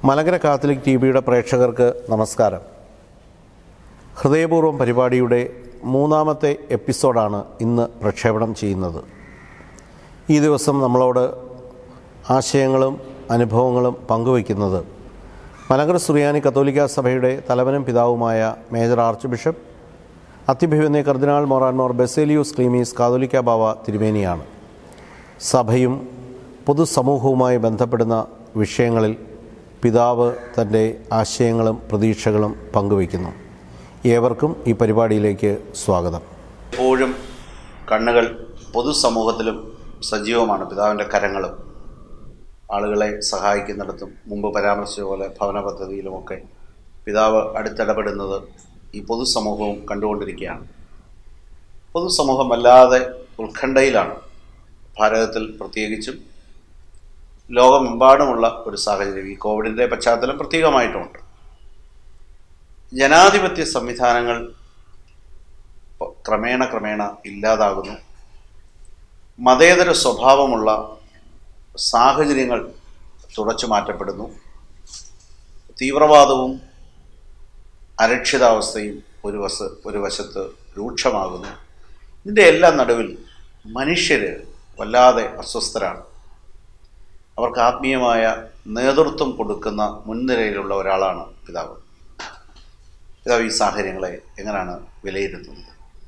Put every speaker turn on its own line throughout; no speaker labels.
Malankara Catholic T വിയുടെ പ്രേക്ഷകർക്ക് നമസ്കാരം ഹൃദയപൂർവ്വം പരിപാടിയുടെ മൂന്നാമത്തെ എപ്പിസോഡാണ് ഇന്ന് പ്രക്ഷേപണം ചെയ്യുന്നത് ഈ ദിവസം നമ്മളോട് ആശയങ്ങളും അനുഭവങ്ങളും പങ്കുവയ്ക്കുന്നത് മലങ്കര സുറിയാനി കത്തോലിക്ക സഭയുടെ തലവനും പിതാവുമായ മേജർ ആർച്ച് ബിഷപ്പ് അത്യഭിവന്യ കർദിനാൾ മൊറാൻമോർ ബെസേലിയൂസ് ക്ലീമീസ് കാതോലിക്ക ബാവ തിരുമേനിയാണ് സഭയും പൊതുസമൂഹവുമായി ബന്ധപ്പെടുന്ന വിഷയങ്ങളിൽ പിതാവ് തൻ്റെ ആശയങ്ങളും പ്രതീക്ഷകളും പങ്കുവയ്ക്കുന്നു ഏവർക്കും ഈ പരിപാടിയിലേക്ക് സ്വാഗതം
എപ്പോഴും കണ്ണുകൾ പൊതുസമൂഹത്തിലും സജീവമാണ് പിതാവിൻ്റെ കരങ്ങളും ആളുകളെ സഹായിക്കുന്നിടത്തും മുമ്പ് പരാമർശിച്ച പോലെ ഭവന പദ്ധതിയിലുമൊക്കെ പിതാവ് അടുത്തിടപെടുന്നത് ഈ പൊതുസമൂഹവും കണ്ടുകൊണ്ടിരിക്കുകയാണ് പൊതുസമൂഹം വല്ലാതെ ഉത്കണ്ഠയിലാണ് ഭാരതത്തിൽ പ്രത്യേകിച്ചും ലോകമെമ്പാടുമുള്ള ഒരു സാഹചര്യം ഈ കോവിഡിൻ്റെ പശ്ചാത്തലം പ്രത്യേകമായിട്ടുമുണ്ട് ജനാധിപത്യ സംവിധാനങ്ങൾ പ- ക്രമേണ ക്രമേണ ഇല്ലാതാകുന്നു മതേതര സ്വഭാവമുള്ള സാഹചര്യങ്ങൾ തുടച്ചു മാറ്റപ്പെടുന്നു തീവ്രവാദവും അരക്ഷിതാവസ്ഥയും ഒരു വശ ഒരു വശത്ത് രൂക്ഷമാകുന്നു ഇതിൻ്റെ എല്ലാം നടുവിൽ മനുഷ്യർ വല്ലാതെ അസ്വസ്ഥരാണ് അവർക്ക് ആത്മീയമായ നേതൃത്വം കൊടുക്കുന്ന മുൻനിരയിലുള്ള ഒരാളാണ് പിതാവ് പിതാവ് ഈ സാഹചര്യങ്ങളെ എങ്ങനെയാണ് വിലയിരുത്തുന്നത്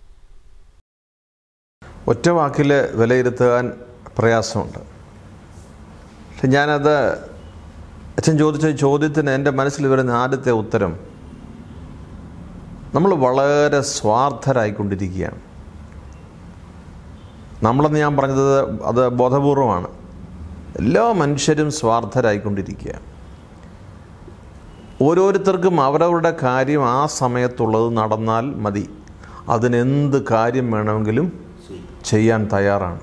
ഒറ്റ വാക്കിൽ വിലയിരുത്താൻ പ്രയാസമുണ്ട് പക്ഷെ ഞാനത് അച്ഛൻ ചോദിച്ച ചോദ്യത്തിന് എൻ്റെ മനസ്സിൽ വരുന്ന ആദ്യത്തെ ഉത്തരം നമ്മൾ വളരെ സ്വാർത്ഥരായിക്കൊണ്ടിരിക്കുകയാണ് നമ്മളെന്ന് ഞാൻ പറഞ്ഞത് അത് ബോധപൂർവമാണ് എല്ലാ മനുഷ്യരും സ്വാർത്ഥരായിക്കൊണ്ടിരിക്കുക ഓരോരുത്തർക്കും അവരവരുടെ കാര്യം ആ സമയത്തുള്ളത് നടന്നാൽ മതി അതിനെന്ത് കാര്യം വേണമെങ്കിലും ചെയ്യാൻ തയ്യാറാണ്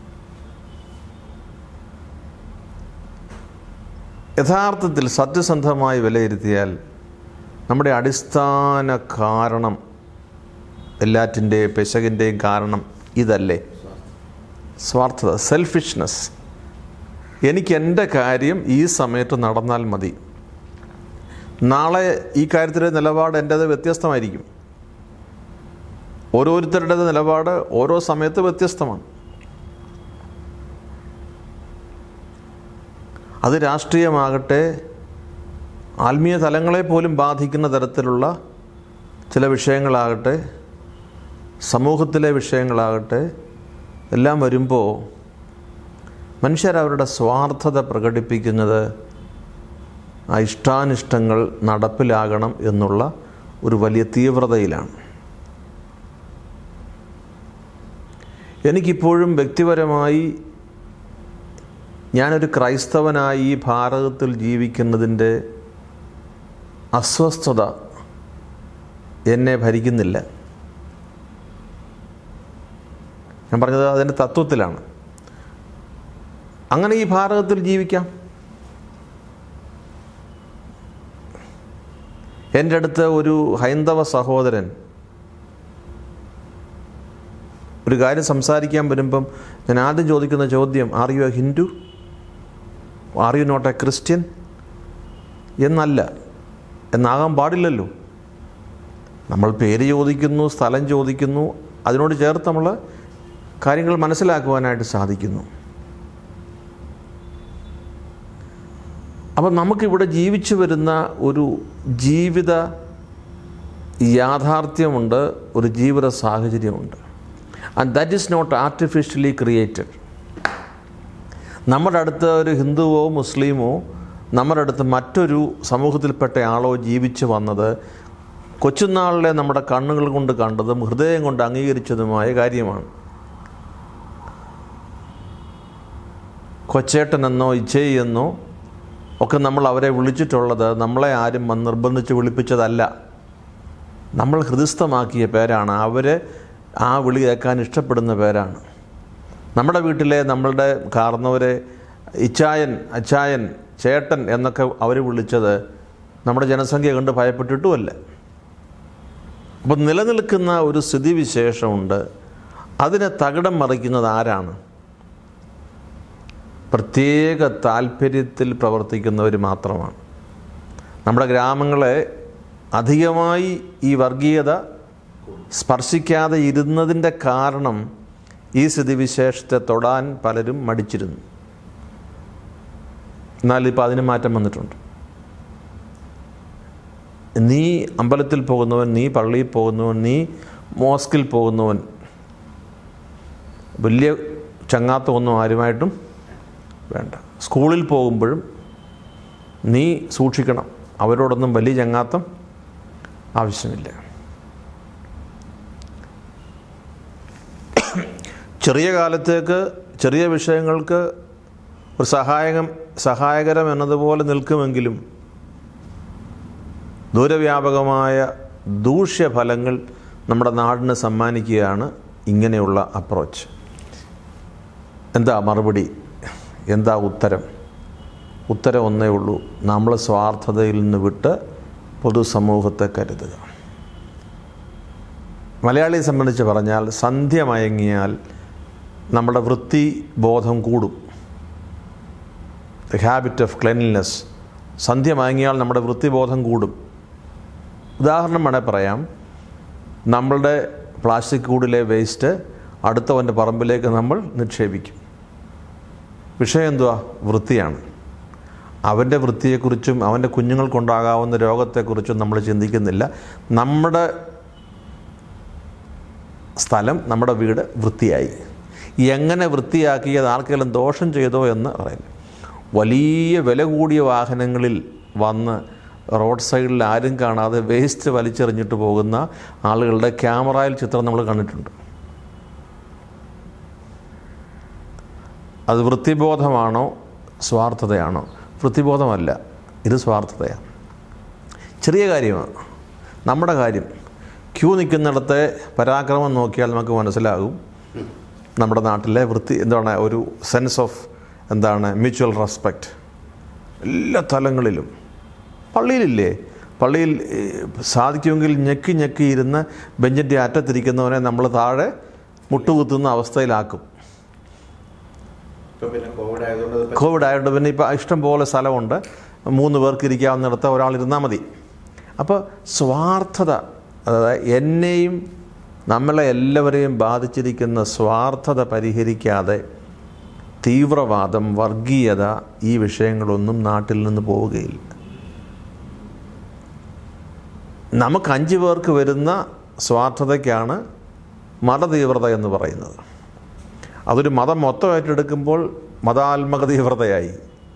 യഥാർത്ഥത്തിൽ സത്യസന്ധമായി വിലയിരുത്തിയാൽ നമ്മുടെ അടിസ്ഥാന കാരണം എല്ലാറ്റിൻ്റെയും പെശകിൻ്റെയും കാരണം ഇതല്ലേ സ്വാർത്ഥത സെൽഫിഷ്നെസ് എനിക്ക് എൻ്റെ കാര്യം ഈ സമയത്ത് നടന്നാൽ മതി നാളെ ഈ കാര്യത്തിലെ നിലപാട് എൻ്റേത് വ്യത്യസ്തമായിരിക്കും ഓരോരുത്തരുടേത് നിലപാട് ഓരോ സമയത്ത് വ്യത്യസ്തമാണ് അത് രാഷ്ട്രീയമാകട്ടെ ആത്മീയ തലങ്ങളെ പോലും ബാധിക്കുന്ന തരത്തിലുള്ള ചില വിഷയങ്ങളാകട്ടെ സമൂഹത്തിലെ വിഷയങ്ങളാകട്ടെ എല്ലാം വരുമ്പോൾ മനുഷ്യർ അവരുടെ സ്വാർത്ഥത പ്രകടിപ്പിക്കുന്നത് ആ ഇഷ്ടാനിഷ്ടങ്ങൾ നടപ്പിലാകണം എന്നുള്ള ഒരു വലിയ തീവ്രതയിലാണ് എനിക്കിപ്പോഴും വ്യക്തിപരമായി ഞാനൊരു ക്രൈസ്തവനായി ഈ ഭാരതത്തിൽ ജീവിക്കുന്നതിൻ്റെ അസ്വസ്ഥത എന്നെ ഭരിക്കുന്നില്ല ഞാൻ പറഞ്ഞത് അതിൻ്റെ തത്വത്തിലാണ് അങ്ങനെ ഈ ഭാരതത്തിൽ ജീവിക്കാം എൻ്റെ അടുത്ത് ഒരു ഹൈന്ദവ സഹോദരൻ ഒരു കാര്യം സംസാരിക്കാൻ വരുമ്പം ഞാൻ ആദ്യം ചോദിക്കുന്ന ചോദ്യം are you a Hindu are you not a Christian എന്നല്ല എന്നാകാൻ പാടില്ലല്ലോ നമ്മൾ പേര് ചോദിക്കുന്നു സ്ഥലം ചോദിക്കുന്നു അതിനോട് ചേർത്ത് നമ്മൾ കാര്യങ്ങൾ മനസ്സിലാക്കുവാനായിട്ട് സാധിക്കുന്നു അപ്പം നമുക്കിവിടെ ജീവിച്ചു വരുന്ന ഒരു ജീവിത യാഥാർത്ഥ്യമുണ്ട് ഒരു ജീവിത സാഹചര്യമുണ്ട് and that is not artificially created നമ്മുടെ അടുത്ത് ഒരു ഹിന്ദുവോ മുസ്ലിമോ നമ്മുടെ അടുത്ത് മറ്റൊരു സമൂഹത്തിൽപ്പെട്ട ആളോ ജീവിച്ചു വന്നത് കൊച്ചുനാളിലെ നമ്മുടെ കണ്ണുകൾ കൊണ്ട് കണ്ടതും ഹൃദയം കൊണ്ട് അംഗീകരിച്ചതുമായ കാര്യമാണ് കൊച്ചേട്ടനെന്നോ ഇച്ചയി എന്നോ ഒക്കെ നമ്മൾ അവരെ വിളിച്ചിട്ടുള്ളത് നമ്മളെ ആരും വന്ന് നിർബന്ധിച്ച് വിളിപ്പിച്ചതല്ല നമ്മൾ ഹൃദയസ്ഥമാക്കിയ പേരാണ് അവരെ ആ വിളി കേൾക്കാൻ ഇഷ്ടപ്പെടുന്ന പേരാണ് നമ്മുടെ വീട്ടിലെ നമ്മളുടെ കാർന്നവരെ ഇച്ചായൻ അച്ചായൻ ചേട്ടൻ എന്നൊക്കെ അവർ വിളിച്ചത് നമ്മുടെ ജനസംഖ്യ കണ്ട് ഭയപ്പെട്ടിട്ടുമല്ല അപ്പം നിലനിൽക്കുന്ന ഒരു സ്ഥിതിവിശേഷമുണ്ട് അതിനെ തകിടം മറിക്കുന്നത് ആരാണ് പ്രത്യേക താല്പര്യത്തിൽ പ്രവർത്തിക്കുന്നവർ മാത്രമാണ് നമ്മുടെ ഗ്രാമങ്ങളെ അധികമായി ഈ വർഗീയത സ്പർശിക്കാതെ ഇരുന്നതിൻ്റെ കാരണം ഈ സ്ഥിതിവിശേഷത്തെ തൊടാൻ പലരും മടിച്ചിരുന്നു എന്നാൽ ഇപ്പോൾ അതിന് മാറ്റം വന്നിട്ടുണ്ട് നീ അമ്പലത്തിൽ പോകുന്നവൻ നീ പള്ളിയിൽ പോകുന്നവൻ നീ മോസ്കിൽ പോകുന്നവൻ വലിയ ചങ്ങാത്തമൊന്നും ആരുമായിട്ടും വേണ്ട സ്കൂളിൽ പോകുമ്പോഴും നീ സൂക്ഷിക്കണം അവരോടൊന്നും വലിയ ചങ്ങാത്തം ആവശ്യമില്ല ചെറിയ കാലത്തേക്ക് ചെറിയ വിഷയങ്ങൾക്ക് ഒരു സഹായകം സഹായകരം എന്നതുപോലെ നിൽക്കുമെങ്കിലും ദൂരവ്യാപകമായ ദൂഷ്യഫലങ്ങൾ നമ്മുടെ നാടിന് സമ്മാനിക്കുകയാണ് ഇങ്ങനെയുള്ള അപ്രോച്ച് എന്താ മറുപടി എന്താ ഉത്തരം ഉത്തരം ഒന്നേ ഉള്ളൂ നമ്മൾ സ്വാർത്ഥതയിൽ നിന്ന് വിട്ട് പൊതുസമൂഹത്തെ കരുതുക മലയാളിയെ സംബന്ധിച്ച് പറഞ്ഞാൽ സന്ധ്യ മയങ്ങിയാൽ നമ്മുടെ വൃത്തി ബോധം കൂടും ദ ഹാബിറ്റ് ഓഫ് ക്ലെൻലിനെസ് സന്ധ്യ മയങ്ങിയാൽ നമ്മുടെ വൃത്തിബോധം കൂടും ഉദാഹരണം വേണേൽ പറയാം നമ്മളുടെ പ്ലാസ്റ്റിക് കൂടിലെ വേസ്റ്റ് അടുത്തവൻ്റെ പറമ്പിലേക്ക് നമ്മൾ നിക്ഷേപിക്കും വിഷയം എന്തുവാ വൃത്തിയാണ് അവൻ്റെ വൃത്തിയെക്കുറിച്ചും അവൻ്റെ കുഞ്ഞുങ്ങൾക്കുണ്ടാകാവുന്ന രോഗത്തെക്കുറിച്ചും നമ്മൾ ചിന്തിക്കുന്നില്ല നമ്മുടെ സ്ഥലം നമ്മുടെ വീട് വൃത്തിയായി എങ്ങനെ വൃത്തിയാക്കിയത് ആർക്കെങ്കിലും ദോഷം ചെയ്തോ എന്ന് പറയുന്നു വലിയ വില കൂടിയ വാഹനങ്ങളിൽ വന്ന് റോഡ് സൈഡിൽ ആരും കാണാതെ വേസ്റ്റ് വലിച്ചെറിഞ്ഞിട്ട് പോകുന്ന ആളുകളുടെ ക്യാമറയിൽ ചിത്രം നമ്മൾ കണ്ടിട്ടുണ്ട് അത് വൃത്തിബോധമാണോ സ്വാർത്ഥതയാണോ വൃത്തിബോധമല്ല ഇത് സ്വാർത്ഥതയാണ് ചെറിയ കാര്യമാണ് നമ്മുടെ കാര്യം ക്യൂ നിൽക്കുന്നിടത്തെ പരാക്രമം നോക്കിയാൽ നമുക്ക് മനസ്സിലാകും നമ്മുടെ നാട്ടിലെ വൃത്തി എന്താണ് ഒരു സെൻസ് ഓഫ് എന്താണ് മ്യൂച്വൽ റെസ്പെക്റ്റ് എല്ലാ തലങ്ങളിലും പള്ളിയിലില്ലേ പള്ളിയിൽ ഏഹ്, സാധിക്കുമെങ്കിൽ ഞെക്കി ഞെക്കി ഇരുന്ന് ബെഞ്ചിൻ്റെ അറ്റത്തിരിക്കുന്നവനെ നമ്മൾ താഴെ മുട്ടുകുത്തുന്ന അവസ്ഥയിലാക്കും
ഇപ്പൊ പിന്നെ കോവിഡ് ആയതുകൊണ്ട് ഇത്
കോവിഡ് ആയതുകൊണ്ട് പിന്നെ ഇപ്പോൾ ഇഷ്ടം പോലെ സ്ഥലമുണ്ട് മൂന്ന് പേർക്ക് ഇരിക്കാവുന്നിടത്ത് ഒരാൾ ഇരുന്നാൽ മതി അപ്പോൾ സ്വാർത്ഥത അതായത് എന്നെയും നമ്മളെ എല്ലാവരെയും ബാധിച്ചിരിക്കുന്ന സ്വാർത്ഥത പരിഹരിക്കാതെ തീവ്രവാദം വർഗീയത ഈ വിഷയങ്ങളൊന്നും നാട്ടിൽ നിന്ന് പോവുകയില്ല നമുക്ക് അഞ്ച് പേർക്ക് വരുന്ന സ്വാർത്ഥതയ്ക്കാണ് മതതീവ്രത എന്ന് പറയുന്നത് അതൊരു മതം മൊത്തമായിട്ട് എടുക്കുമ്പോൾ മതാത്മക തീവ്രതയായി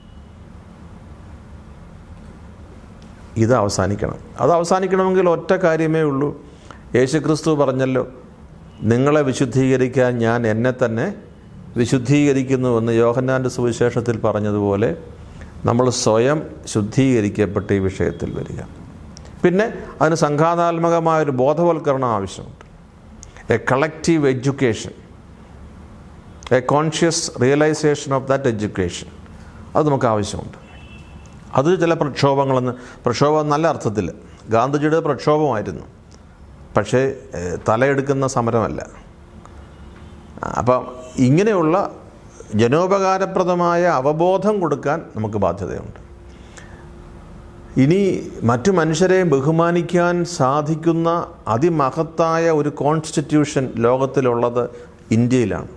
ഇത് അവസാനിക്കണം അത് അവസാനിക്കണമെങ്കിൽ ഒറ്റ കാര്യമേ ഉള്ളൂ യേശുക്രിസ്തു പറഞ്ഞല്ലോ നിങ്ങളെ വിശുദ്ധീകരിക്കാൻ ഞാൻ എന്നെ തന്നെ വിശുദ്ധീകരിക്കുന്നുവെന്ന് യോഹന്നാൻ്റെ സുവിശേഷത്തിൽ പറഞ്ഞതുപോലെ നമ്മൾ സ്വയം ശുദ്ധീകരിക്കപ്പെട്ട ഈ വിഷയത്തിൽ വരിക പിന്നെ അതിന് സംഘാതാത്മകമായൊരു ബോധവൽക്കരണം ആവശ്യമുണ്ട് a collective education a conscious realisation of that education അത് നമുക്ക് ആവശ്യമുണ്ട് അത് ചില പ്രക്ഷോഭങ്ങളെന്ന് പ്രക്ഷോഭം നല്ല അർത്ഥത്തിൽ ഗാന്ധിജിയുടെ പ്രക്ഷോഭമായിരുന്നു പക്ഷേ ഏഹ്, തലയെടുക്കുന്ന സമരമല്ല അപ്പം ഇങ്ങനെയുള്ള ജനോപകാരപ്രദമായ അവബോധം കൊടുക്കാൻ നമുക്ക് ബാധ്യതയുണ്ട് ഇനി മറ്റു മനുഷ്യരെ ബഹുമാനിക്കാൻ സാധിക്കുന്ന അതിമഹത്തായ ഒരു കോൺസ്റ്റിറ്റ്യൂഷൻ ലോകത്തിലുള്ളത് ഇന്ത്യയിലാണ്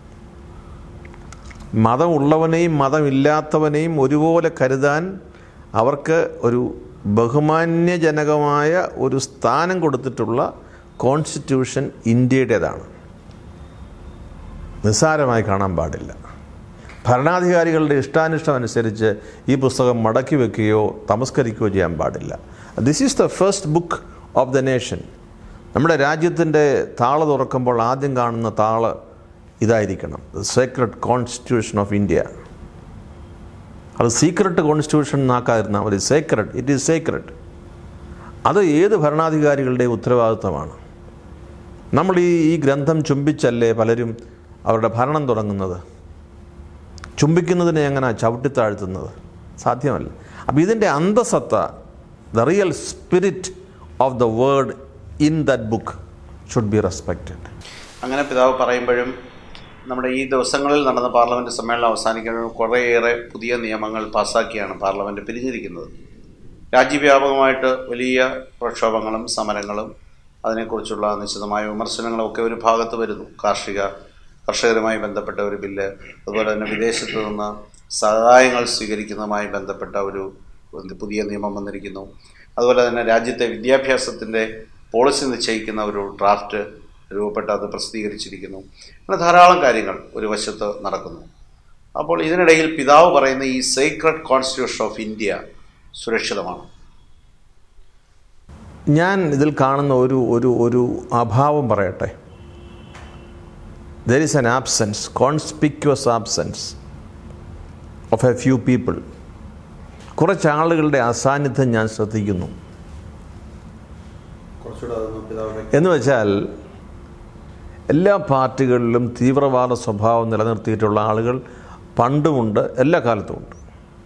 മതമുള്ളവനെയും മതമില്ലാത്തവനെയും ഒരുപോലെ കരുതാൻ അവർക്ക് ഒരു ബഹുമാന്യജനകമായ ഒരു സ്ഥാനം കൊടുത്തിട്ടുള്ള കോൺസ്റ്റിറ്റ്യൂഷൻ ഇന്ത്യയുടേതാണ് നിസ്സാരമായി കാണാൻ പാടില്ല ഭരണാധികാരികളുടെ ഇഷ്ടാനിഷ്ടം അനുസരിച്ച് ഈ പുസ്തകം മടക്കി വെക്കുകയോ തമസ്കരിക്കുകയോ ചെയ്യാൻ പാടില്ല this is the first book of the nation നമ്മുടെ രാജ്യത്തിൻ്റെ താള് തുറക്കുമ്പോൾ ആദ്യം കാണുന്ന താള് ഇതായിരിക്കണം സീക്രട്ട് കോൺസ്റ്റിറ്റ്യൂഷൻ ഓഫ് ഇന്ത്യ അത് സീക്രട്ട് കോൺസ്റ്റിറ്റ്യൂഷൻ എന്നാക്കാതിരുന്നാൽ മതി സേക്രട്ട് ഇറ്റ് ഈസ് സേക്രട്ട് അത് ഏത് ഭരണാധികാരികളുടെയും ഉത്തരവാദിത്വമാണ് നമ്മൾ ഈ ഈ ഗ്രന്ഥം ചുംബിച്ചല്ലേ പലരും അവരുടെ ഭരണം തുടങ്ങുന്നത് ചുംബിക്കുന്നതിനെ എങ്ങനെ ചവിട്ടിത്താഴ്ത്തുന്നത് സാധ്യമല്ല അപ്പോൾ ഇതിൻ്റെ അന്തസത്ത the real spirit of the word in that book should be respected
അങ്ങനെ പിതാവ് പറയുമ്പോഴും നമ്മുടെ ഈ ദിവസങ്ങളിൽ നടന്ന പാർലമെൻറ്റ് സമ്മേളനം അവസാനിക്കുമ്പോൾ കുറേയേറെ പുതിയ നിയമങ്ങൾ പാസ്സാക്കിയാണ് പാർലമെൻറ്റ് പിരിഞ്ഞിരിക്കുന്നത് രാജ്യവ്യാപകമായിട്ട് വലിയ പ്രക്ഷോഭങ്ങളും സമരങ്ങളും അതിനെക്കുറിച്ചുള്ള നിശ്ചിതമായ വിമർശനങ്ങളും ഒക്കെ ഒരു ഭാഗത്ത് വരുന്നു കാർഷിക കർഷകരുമായി ബന്ധപ്പെട്ട ഒരു ബില്ല് അതുപോലെ തന്നെ വിദേശത്ത് നിന്ന് സഹായങ്ങൾ സ്വീകരിക്കുന്നതുമായി ബന്ധപ്പെട്ട ഒരു ഒരു പുതിയ നിയമം വന്നിരിക്കുന്നു അതുപോലെ തന്നെ രാജ്യത്തെ വിദ്യാഭ്യാസത്തിൻ്റെ പോളിസി നിശ്ചയിക്കുന്ന ഒരു ഡ്രാഫ്റ്റ് രൂപപ്പെട്ട് അത് പ്രസിദ്ധീകരിച്ചിരിക്കുന്നു അങ്ങനെ ധാരാളം കാര്യങ്ങൾ ഒരു വശത്ത് നടക്കുന്നു അപ്പോൾ ഇതിനിടയിൽ പിതാവ് പറയുന്ന ഈ സീക്രട്ട് കോൺസ്റ്റിറ്റ്യൂഷൻ ഓഫ് ഇന്ത്യ സുരക്ഷിതമാണ്
ഞാൻ ഇതിൽ കാണുന്ന ഒരു ഒരു ഒരു അഭാവം പറയട്ടെ there is an absence conspicuous absence of a few people കുറച്ച് ആളുകളുടെ അസാന്നിധ്യം ഞാൻ ശ്രദ്ധിക്കുന്നു എന്ന് വെച്ചാൽ എല്ലാ പാർട്ടികളിലും തീവ്രവാദ സ്വഭാവം നിലനിർത്തിയിട്ടുള്ള ആളുകൾ പണ്ടുമുണ്ട് എല്ലാ കാലത്തുമുണ്ട്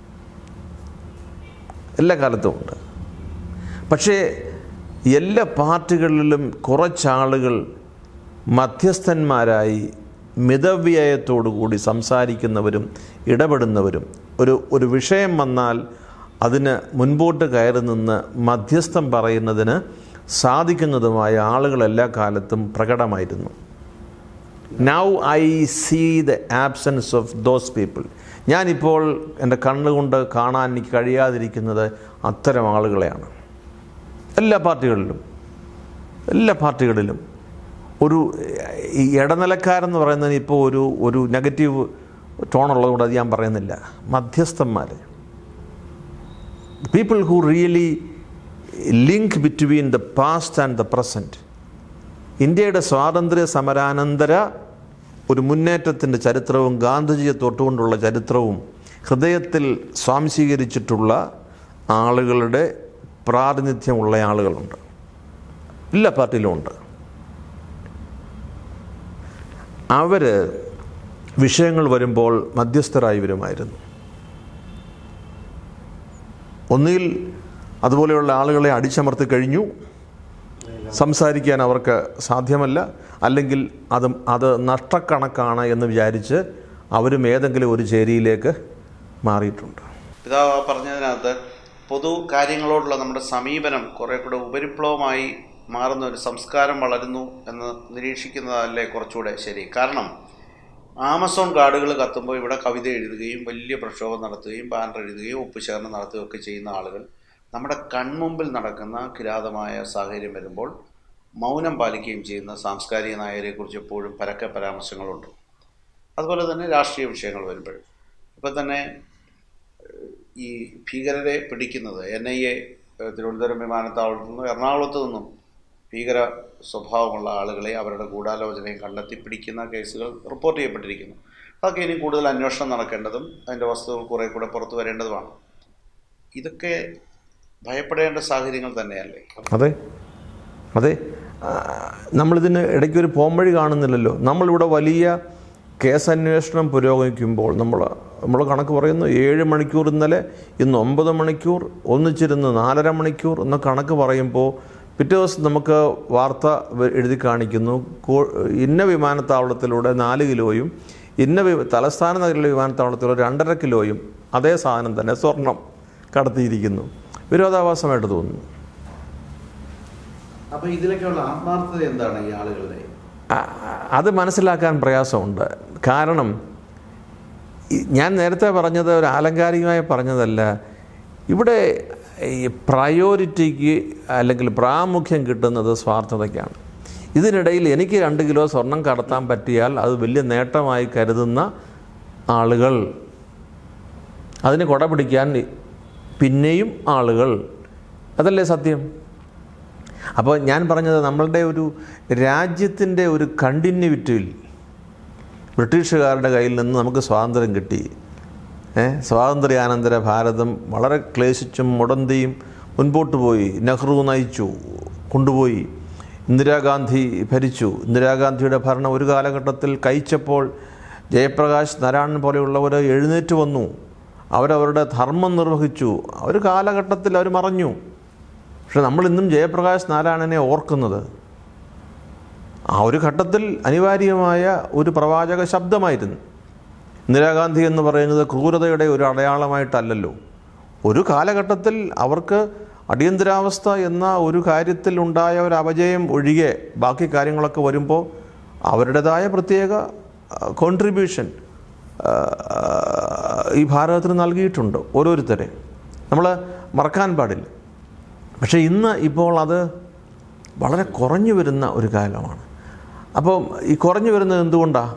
എല്ലാ കാലത്തുമുണ്ട് പക്ഷേ എല്ലാ പാർട്ടികളിലും കുറച്ചാളുകൾ മധ്യസ്ഥന്മാരായി മിതവ്യയത്തോടു കൂടി സംസാരിക്കുന്നവരും ഇടപെടുന്നവരും ഒരു ഒരു വിഷയം വന്നാൽ അതിന് മുൻപോട്ട് കയറി നിന്ന് മധ്യസ്ഥം പറയുന്നതിന് സാധിക്കുന്നതുമായ ആളുകൾ എല്ലാ കാലത്തും പ്രകടമായിരുന്നു now I see the absence of those people ഞാനിപ്പോൾ എൻ്റെ കണ്ണുകൊണ്ട് കാണാൻ എനിക്ക് കഴിയാതിരിക്കുന്നത് അത്തരം ആളുകളെയാണ് എല്ലാ പാർട്ടികളിലും എല്ലാ പാർട്ടികളിലും ഒരു ഈ ഇടനിലക്കാരെന്ന് പറയുന്നതിന് ഇപ്പോൾ ഒരു ഒരു നെഗറ്റീവ് ടോണുള്ളതുകൊണ്ട് അത് ഞാൻ പറയുന്നില്ല മധ്യസ്ഥന്മാർ people who really link between the past and the present ഇന്ത്യയുടെ സ്വാതന്ത്ര്യ സമരാനന്തര ഒരു മുന്നേറ്റത്തിൻ്റെ ചരിത്രവും ഗാന്ധിജിയെ തൊട്ടുകൊണ്ടുള്ള ചരിത്രവും ഹൃദയത്തിൽ സ്വാംശീകരിച്ചിട്ടുള്ള ആളുകളുടെ പ്രാതിനിധ്യമുള്ള ആളുകളുണ്ട് എല്ലാ പാർട്ടിയിലും ഉണ്ട് അവർ വിഷയങ്ങൾ വരുമ്പോൾ മധ്യസ്ഥരായി വരുമായിരുന്നു ഒന്നുകിൽ അതുപോലെയുള്ള ആളുകളെ അടിച്ചമർത്തി കഴിഞ്ഞു സംസാരിക്കാൻ അവർക്ക് സാധ്യമല്ല അല്ലെങ്കിൽ അത് അത് നഷ്ടക്കണക്കാണ് എന്ന് വിചാരിച്ച് അവരും ഏതെങ്കിലും ഒരു ചേരിയിലേക്ക് മാറിയിട്ടുണ്ട്
പിതാവ് ആ പറഞ്ഞതിനകത്ത് പൊതു കാര്യങ്ങളോടുള്ള നമ്മുടെ സമീപനം കുറെ കൂടെ ഉപരിപ്ലവമായി മാറുന്ന ഒരു സംസ്കാരം വളരുന്നു എന്ന് നിരീക്ഷിക്കുന്നതല്ലേ കുറച്ചുകൂടെ ശരി കാരണം ആമസോൺ കാർഡുകൾ കത്തുമ്പോൾ ഇവിടെ കവിത എഴുതുകയും വലിയ പ്രക്ഷോഭം നടത്തുകയും ബാനർ എഴുതുകയും ഒപ്പുചേർന്ന് നടത്തുകയും ഒക്കെ ചെയ്യുന്ന ആളുകൾ നമ്മുടെ കൺമുമ്പിൽ നടക്കുന്ന കിരാതമായ സാഹചര്യം വരുമ്പോൾ മൗനം പാലിക്കുകയും ചെയ്യുന്ന സാംസ്കാരിക നായരെക്കുറിച്ച് എപ്പോഴും പരക്കെ പരാമർശങ്ങളുണ്ട് അതുപോലെ തന്നെ രാഷ്ട്രീയ വിഷയങ്ങൾ വരുമ്പോൾ ഇപ്പം തന്നെ ഈ ഭീകരരെ പിടിക്കുന്നത് എൻ ഐ എ തിരുവനന്തപുരം വിമാനത്താവളത്തിൽ നിന്നും എറണാകുളത്ത് നിന്നും ഭീകര സ്വഭാവമുള്ള ആളുകളെ അവരുടെ ഗൂഢാലോചനയും കണ്ടെത്തി പിടിക്കുന്ന കേസുകൾ റിപ്പോർട്ട് ചെയ്യപ്പെട്ടിരിക്കുന്നു അതൊക്കെ ഇനി കൂടുതൽ അന്വേഷണം നടക്കേണ്ടതും അതിൻ്റെ വസ്തുതകൾ കുറേ കൂടെ പുറത്തു വരേണ്ടതുമാണ് ഇതൊക്കെ ഭയപ്പെടേണ്ട സാഹചര്യങ്ങൾ തന്നെയല്ലേ
അതെ അതെ ആ, നമ്മളിതിന് ഇടയ്ക്കൊരു പോംവഴി കാണുന്നില്ലല്ലോ നമ്മളിവിടെ വലിയ കേസന്വേഷണം പുരോഗമിക്കുമ്പോൾ നമ്മൾ നമ്മൾ കണക്ക് പറയുന്നു ഏഴ് മണിക്കൂർ ഇന്നലെ ഇന്ന് ഒമ്പത് മണിക്കൂർ ഒന്നിച്ചിരുന്ന് നാലര മണിക്കൂർ എന്ന കണക്ക് പറയുമ്പോൾ പിറ്റേ ദിവസം നമുക്ക് വാർത്ത വ- എഴുതി കാണിക്കുന്നു കോ- ഇന്ന വിമാനത്താവളത്തിലൂടെ നാല് കിലോയും ഇന്ന വി തലസ്ഥാന നഗരിലെ വിമാനത്താവളത്തിലൂടെ രണ്ടര കിലോയും അതേ സാധനം തന്നെ സ്വർണം കടത്തിയിരിക്കുന്നു വിരോധാഭാസമായിട്ട് തോന്നുന്നു
അപ്പോൾ ഇതിലൊക്കെയുള്ള ആത്മാർത്ഥത എന്താണ് ഈ ആളുകളുടെ
ആ, അത് മനസ്സിലാക്കാൻ പ്രയാസമുണ്ട് കാരണം ഈ- ഞാൻ നേരത്തെ പറഞ്ഞത് ഒരു ആലങ്കാരികമായി പറഞ്ഞതല്ല ഇവിടെ ഈ പ്രയോറിറ്റിക്ക് അല്ലെങ്കിൽ പ്രാമുഖ്യം കിട്ടുന്നത് സ്വാർത്ഥതയ്ക്കാണ് ഇതിനിടയിൽ എനിക്ക് രണ്ട് കിലോ സ്വർണം കടത്താൻ പറ്റിയാൽ അത് വലിയ നേട്ടമായി കരുതുന്ന ആളുകൾ അതിന് കൊട പിടിക്കാൻ പിന്നെയും ആളുകൾ അതല്ലേ സത്യം അപ്പോൾ ഞാൻ പറഞ്ഞത് നമ്മളുടെ ഒരു രാജ്യത്തിൻ്റെ ഒരു കണ്ടിന്യൂറ്റിയിൽ ബ്രിട്ടീഷുകാരുടെ കയ്യിൽ നിന്ന് നമുക്ക് സ്വാതന്ത്ര്യം കിട്ടി ഏ സ്വാതന്ത്ര്യാനന്തര ഭാരതം വളരെ ക്ലേശിച്ചും മുടന്തിയും മുൻപോട്ട് പോയി നെഹ്റു നയിച്ചു കൊണ്ടുപോയി ഇന്ദിരാഗാന്ധി ഭരിച്ചു ഇന്ദിരാഗാന്ധിയുടെ ഭരണം ഒരു കാലഘട്ടത്തിൽ കഴിച്ചപ്പോൾ ജയപ്രകാശ് നാരായണൻ പോലെയുള്ളവർ എഴുന്നേറ്റ് വന്നു അവരവരുടെ ധർമ്മം നിർവഹിച്ചു ഒരു കാലഘട്ടത്തിൽ അവർ മറഞ്ഞു പക്ഷെ നമ്മളിന്നും ജയപ്രകാശ് നാരായണനെ ഓർക്കുന്നത് ആ ഒരു ഘട്ടത്തിൽ അനിവാര്യമായ ഒരു പ്രവാചക ശബ്ദമായിരുന്നു ഇന്ദിരാഗാന്ധി എന്ന് പറയുന്നത് ക്രൂരതയുടെ ഒരു അടയാളമായിട്ടല്ലല്ലോ ഒരു കാലഘട്ടത്തിൽ അവർക്ക് അടിയന്തരാവസ്ഥ എന്ന ഒരു കാര്യത്തിൽ ഉണ്ടായ ഒരു അപജയം ഒഴികെ ബാക്കി കാര്യങ്ങളൊക്കെ വരുമ്പോൾ അവരുടേതായ പ്രത്യേക കോൺട്രിബ്യൂഷൻ ഈ ഭാരതത്തിന് നൽകിയിട്ടുണ്ട് ഓരോരുത്തരെ നമ്മൾ മറക്കാൻ പാടില്ല പക്ഷേ ഇന്ന് ഇപ്പോൾ അത് വളരെ കുറഞ്ഞു വരുന്ന ഒരു കാലമാണ് അപ്പോൾ ഈ കുറഞ്ഞു വരുന്നത് എന്തുകൊണ്ടാണ്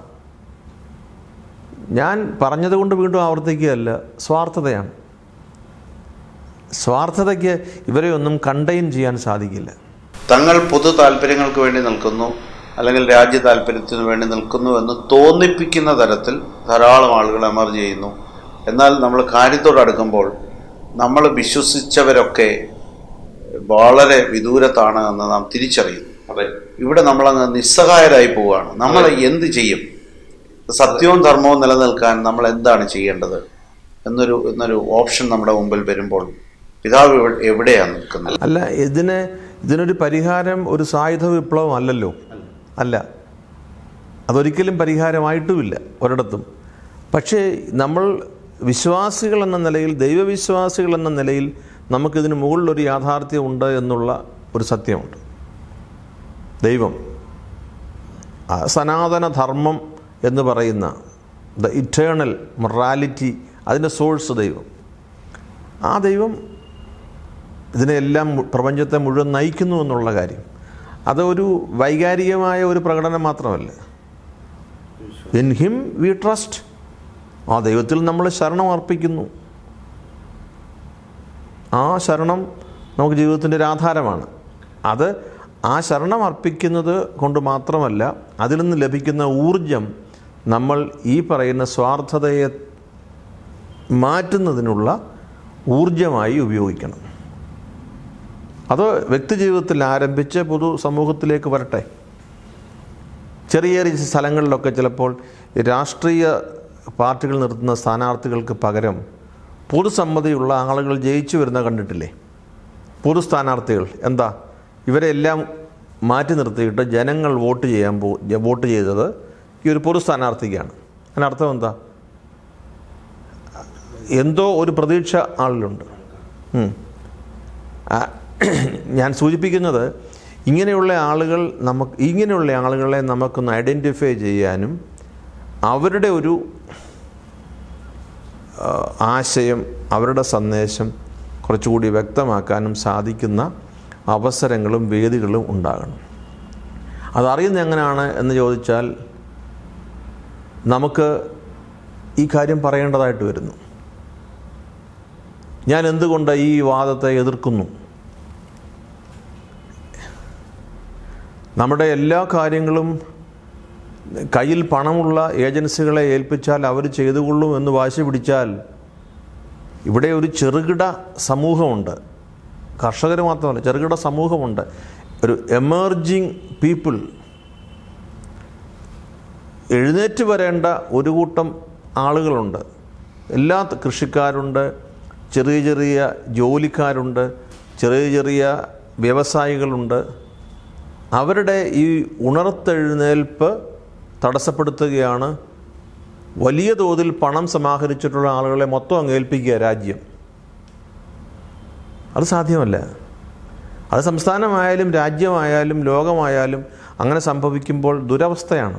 ഞാൻ പറഞ്ഞതുകൊണ്ട് വീണ്ടും ആവർത്തിക്കുകയല്ല സ്വാർത്ഥതയാണ് സ്വാർത്ഥതയ്ക്ക് ഇവരെ ഒന്നും കണ്ടെയ്ൻ ചെയ്യാൻ സാധിക്കില്ല
തങ്ങൾ പൊതു താല്പര്യങ്ങൾക്ക് വേണ്ടി നിൽക്കുന്നു അല്ലെങ്കിൽ രാജ്യ താല്പര്യത്തിന് വേണ്ടി നിൽക്കുന്നു എന്ന് തോന്നിപ്പിക്കുന്ന തരത്തിൽ ധാരാളം ആളുകൾ എമർജ് ചെയ്യുന്നു എന്നാൽ നമ്മൾ കാര്യത്തോടടുക്കുമ്പോൾ നമ്മൾ വിശ്വസിച്ചവരൊക്കെ വളരെ വിദൂരത്താണ് എന്ന് നാം തിരിച്ചറിയുന്നു
അതെ
ഇവിടെ നമ്മളങ്ങ് നിസ്സഹായരായി പോവുകയാണ് നമ്മൾ എന്ത് ചെയ്യും സത്യവും ധർമ്മവും നിലനിൽക്കാൻ നമ്മൾ എന്താണ് ചെയ്യേണ്ടത് എന്നൊരു എന്നൊരു ഓപ്ഷൻ നമ്മുടെ മുമ്പിൽ വരുമ്പോൾ പിതാവ് എവിടെ- എവിടെയാണ് നിൽക്കുന്നത്
അല്ല ഇതിന് ഇതിനൊരു പരിഹാരം ഒരു സായുധ വിപ്ലവം അല്ലല്ലോ അല്ല അതൊരിക്കലും പരിഹാരമായിട്ടുമില്ല ഒരിടത്തും പക്ഷേ നമ്മൾ വിശ്വാസികൾ എന്ന നിലയിൽ ദൈവവിശ്വാസികൾ എന്ന നിലയിൽ നമുക്കിതിന് മുകളിലൊരു യാഥാർത്ഥ്യം ഉണ്ട് എന്നുള്ള ഒരു സത്യമുണ്ട് ദൈവം ആ സനാതന ധർമ്മം എന്ന് പറയുന്ന ദ ഇറ്റേണൽ മൊറാലിറ്റി അതിൻ്റെ സോഴ്സ് ദൈവം ആ ദൈവം ഇതിനെല്ലാം മു- പ്രപഞ്ചത്തെ മുഴുവൻ നയിക്കുന്നു എന്നുള്ള കാര്യം അതൊരു വൈകാരികമായ ഒരു പ്രകടനം മാത്രമല്ല ഇൻ ഹിം വി ട്രസ്റ്റ് ആ ദൈവത്തിൽ നമ്മൾ ശരണം അർപ്പിക്കുന്നു ആ ശരണം നമുക്ക് ജീവിതത്തിൻ്റെ ഒരു ആധാരമാണ് അത് ആ ശരണം അർപ്പിക്കുന്നത് കൊണ്ട് മാത്രമല്ല അതിൽ നിന്ന് ലഭിക്കുന്ന ഊർജം നമ്മൾ ഈ പറയുന്ന സ്വാർത്ഥതയെ മാറ്റുന്നതിനുള്ള ഊർജമായി ഉപയോഗിക്കണം അത് വ്യക്തിജീവിതത്തിൽ ആരംഭിച്ച് പൊതു സമൂഹത്തിലേക്ക് വരട്ടെ ചെറിയ ചെറിയ സ്ഥലങ്ങളിലൊക്കെ ചിലപ്പോൾ ഈ രാഷ്ട്രീയ പാർട്ടികൾ നിർത്തുന്ന സ്ഥാനാർത്ഥികൾക്ക് പകരം പൊതുസമ്മതിയുള്ള ആളുകൾ ജയിച്ചു വരുന്ന കണ്ടിട്ടില്ലേ പൊതു സ്ഥാനാർത്ഥികൾ എന്താ ഇവരെ എല്ലാം മാറ്റി നിർത്തിയിട്ട് ജനങ്ങൾ വോട്ട് ചെയ്യാൻ പോ വോട്ട് ചെയ്തത് ഈ ഒരു പൊതു സ്ഥാനാർത്ഥിക്കാണ് അതിനർത്ഥം എന്താ എന്തോ ഒരു പ്രതീക്ഷ ആളിലുണ്ട് ഉം. ആ, ഞാൻ സൂചിപ്പിക്കുന്നത് ഇങ്ങനെയുള്ള ആളുകൾ നമുക്ക് ഇങ്ങനെയുള്ള ആളുകളെ നമുക്കൊന്ന് ഐഡൻറ്റിഫൈ ചെയ്യാനും അവരുടെ ഒരു ആ, ആശയം അവരുടെ സന്ദേശം കുറച്ചുകൂടി വ്യക്തമാക്കാനും സാധിക്കുന്ന അവസരങ്ങളും വേദികളും ഉണ്ടാകണം അതറിയുന്നത് എങ്ങനെയാണ് എന്ന് ചോദിച്ചാൽ നമുക്ക് ഈ കാര്യം പറയേണ്ടതായിട്ട് വരുന്നു ഞാൻ എന്തുകൊണ്ട് ഈ വാദത്തെ എതിർക്കുന്നു നമ്മുടെ എല്ലാ കാര്യങ്ങളും കയ്യിൽ പണമുള്ള ഏജൻസികളെ ഏൽപ്പിച്ചാൽ അവർ ചെയ്തുകൊള്ളും എന്ന് വാശി പിടിച്ചാൽ ഇവിടെ ഒരു ചെറുകിട സമൂഹമുണ്ട് കർഷകർ മാത്രമല്ല ചെറുകിട സമൂഹമുണ്ട് ഒരു എമേർജിങ് പീപ്പിൾ എഴുന്നേറ്റ് വരേണ്ട ഒരു കൂട്ടം ആളുകളുണ്ട് എല്ലാ ത- കൃഷിക്കാരുണ്ട് ചെറിയ ചെറിയ ജോലിക്കാരുണ്ട് ചെറിയ ചെറിയ വ്യവസായികളുണ്ട് അവരുടെ ഈ ഉണർത്തെഴുന്നേൽപ്പ് തടസ്സപ്പെടുത്തുകയാണ് വലിയ തോതിൽ പണം സമാഹരിച്ചിട്ടുള്ള ആളുകളെ മൊത്തം അങ്ങ് ഏൽപ്പിക്കുക രാജ്യം അത് സാധ്യമല്ല അത് സംസ്ഥാനമായാലും രാജ്യമായാലും ലോകമായാലും അങ്ങനെ സംഭവിക്കുമ്പോൾ ദുരവസ്ഥയാണ്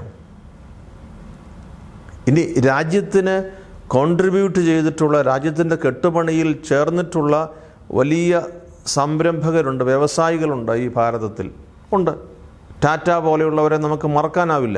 ഇനി രാജ്യത്തിന് കോൺട്രിബ്യൂട്ട് ചെയ്തിട്ടുള്ള രാജ്യത്തിൻ്റെ കെട്ടുപണിയിൽ ചേർന്നിട്ടുള്ള വലിയ സംരംഭകരുണ്ട് വ്യവസായികളുണ്ട് ഈ ഭാരതത്തിൽ ഉണ്ട് ടാറ്റ പോലെയുള്ളവരെ നമുക്ക് മറക്കാനാവില്ല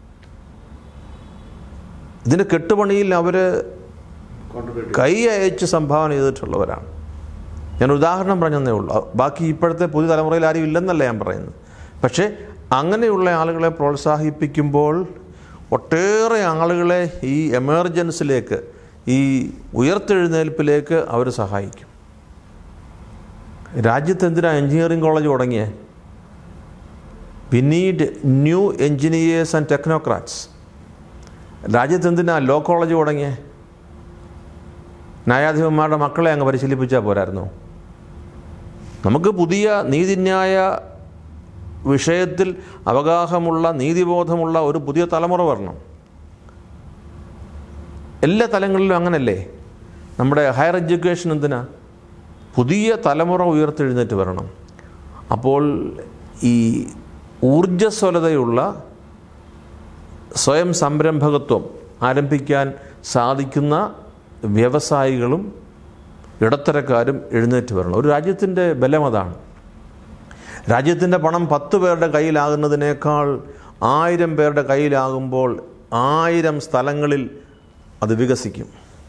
ഇതിൻ്റെ കെട്ടുപണിയിൽ അവർ കൈ അയച്ച് സംഭാവന ചെയ്തിട്ടുള്ളവരാണ് ഞാൻ ഉദാഹരണം പറഞ്ഞതേ ഉള്ളൂ ബാക്കി ഇപ്പോഴത്തെ പുതിയ തലമുറയിൽ ആരും ഇല്ലെന്നല്ല ഞാൻ പറയുന്നത് പക്ഷേ അങ്ങനെയുള്ള ആളുകളെ പ്രോത്സാഹിപ്പിക്കുമ്പോൾ ഒട്ടേറെ ആളുകളെ ഈ എമർജൻസിലേക്ക് ഈ ഉയർത്തെഴുന്നേൽപ്പിലേക്ക് അവർ സഹായിക്കും രാജ്യത്ത് എന്തിനാ എഞ്ചിനീയറിംഗ് കോളേജ് തുടങ്ങിയേ we need new engineers and technocrats രാജ്യത്ത് എന്തിനാ ലോ കോളേജ് തുടങ്ങിയേ ന്യായാധിപന്മാരുടെ മക്കളെ അങ്ങ് പരിശീലിപ്പിച്ചാൽ പോരായിരുന്നോ നമുക്ക് പുതിയ നീതിന്യായ വിഷയത്തിൽ അവഗാഹമുള്ള നീതിബോധമുള്ള ഒരു പുതിയ തലമുറ വരണം എല്ലാ തലങ്ങളിലും അങ്ങനല്ലേ നമ്മുടെ ഹയർ എഡ്യൂക്കേഷൻ എന്തിനാ പുതിയ തലമുറ ഉയർത്തെഴുന്നേറ്റ് വരണം അപ്പോൾ ഈ ഊർജ്ജസ്വലതയുള്ള സ്വയം സംരംഭകത്വം ആരംഭിക്കാൻ സാധിക്കുന്ന വ്യവസായികളും ഇടത്തരക്കാരും എഴുന്നേറ്റ് വരണം ഒരു രാജ്യത്തിൻ്റെ ബലം അതാണ് രാജ്യത്തിൻ്റെ പണം പത്ത് പേരുടെ കയ്യിലാകുന്നതിനേക്കാൾ ആയിരം പേരുടെ കയ്യിലാകുമ്പോൾ ആയിരം സ്ഥലങ്ങളിൽ അത് വികസിക്കും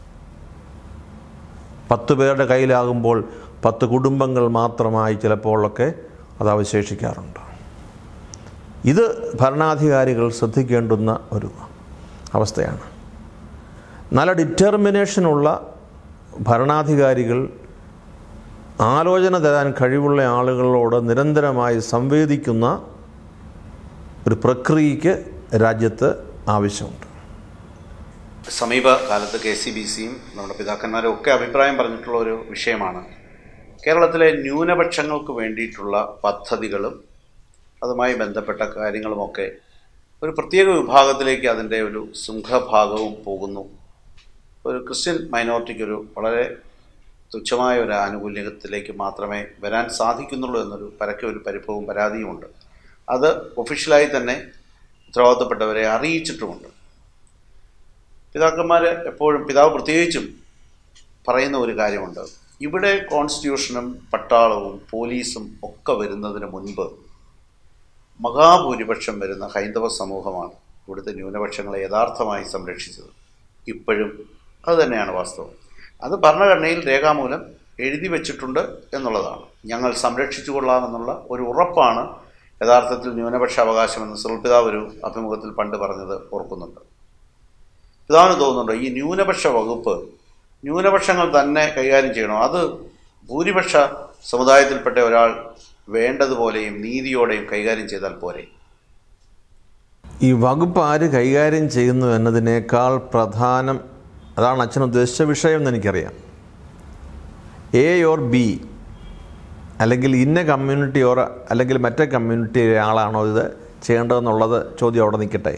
പത്ത് പേരുടെ കയ്യിലാകുമ്പോൾ പത്ത് കുടുംബങ്ങൾ മാത്രമായി ചിലപ്പോഴൊക്കെ അത് അവശേഷിക്കാറുണ്ട് ഇത് ഭരണാധികാരികൾ ശ്രദ്ധിക്കേണ്ടുന്ന ഒരു അവസ്ഥയാണ് നല്ല ഡിറ്റർമിനേഷനുള്ള ഭരണാധികാരികൾ ആലോചന തരാൻ കഴിവുള്ള ആളുകളോട് നിരന്തരമായി സംവേദിക്കുന്ന ഒരു പ്രക്രിയയ്ക്ക് രാജ്യത്ത് ആവശ്യമുണ്ട്
സമീപകാലത്ത് കെ സി ബി സിയും നമ്മുടെ പിതാക്കന്മാരും ഒക്കെ അഭിപ്രായം പറഞ്ഞിട്ടുള്ള ഒരു വിഷയമാണ് കേരളത്തിലെ ന്യൂനപക്ഷങ്ങൾക്ക് വേണ്ടിയിട്ടുള്ള പദ്ധതികളും അതുമായി ബന്ധപ്പെട്ട കാര്യങ്ങളുമൊക്കെ ഒരു പ്രത്യേക വിഭാഗത്തിലേക്ക് അതിൻ്റെ ഒരു സിംഹഭാഗവും പോകുന്നു ഒരു ക്രിസ്ത്യൻ മൈനോറിറ്റിക്ക് ഒരു വളരെ തുച്ഛമായ ഒരു ആനുകൂല്യത്തിലേക്ക് മാത്രമേ വരാൻ സാധിക്കുന്നുള്ളൂ എന്നൊരു പരക്കെ ഒരു പരിഭവവും പരാതിയുമുണ്ട് അത് ഒഫീഷ്യലായി തന്നെ ഉത്തരവാദിത്തപ്പെട്ടവരെ അറിയിച്ചിട്ടുമുണ്ട് പിതാക്കന്മാർ എപ്പോഴും പിതാവ് പ്രത്യേകിച്ചും പറയുന്ന ഒരു കാര്യമുണ്ട് ഇവിടെ കോൺസ്റ്റിറ്റ്യൂഷനും പട്ടാളവും പോലീസും ഒക്കെ വരുന്നതിന് മുൻപ് മഹാഭൂരിപക്ഷം വരുന്ന ഹൈന്ദവ സമൂഹമാണ് ഇവിടുത്തെ ന്യൂനപക്ഷങ്ങളെ യഥാർത്ഥമായി സംരക്ഷിച്ചത് ഇപ്പോഴും അത് തന്നെയാണ് വാസ്തവം അത് ഭരണഘടനയിൽ രേഖാമൂലം എഴുതി വച്ചിട്ടുണ്ട് എന്നുള്ളതാണ് ഞങ്ങൾ സംരക്ഷിച്ചു കൊള്ളാമെന്നുള്ള ഒരു ഉറപ്പാണ് യഥാർത്ഥത്തിൽ ന്യൂനപക്ഷ അവകാശമെന്ന് സുൽപിതാവ് ഒരു അഭിമുഖത്തിൽ പണ്ട് പറഞ്ഞത് ഓർക്കുന്നുണ്ട് പിതാവിന് തോന്നുന്നുണ്ട് ഈ ന്യൂനപക്ഷ വകുപ്പ് ന്യൂനപക്ഷങ്ങൾ തന്നെ കൈകാര്യം ചെയ്യണം അത് ഭൂരിപക്ഷ സമുദായത്തിൽപ്പെട്ട ഒരാൾ വേണ്ടതുപോലെയും നീതിയോടെയും കൈകാര്യം ചെയ്താൽ പോരെ
ഈ വകുപ്പ് ആര് കൈകാര്യം ചെയ്യുന്നു എന്നതിനേക്കാൾ പ്രധാനം അതാണ് അച്ഛൻ ഉദ്ദേശിച്ച വിഷയം എന്ന് എനിക്കറിയാം എ ഓർ ബി അല്ലെങ്കിൽ ഇന്ന കമ്മ്യൂണിറ്റി ഓർ അല്ലെങ്കിൽ മറ്റേ കമ്മ്യൂണിറ്റിയിലെ ആളാണോ ഇത് ചെയ്യേണ്ടതെന്നുള്ളത് ചോദ്യം അവിടെ നിൽക്കട്ടെ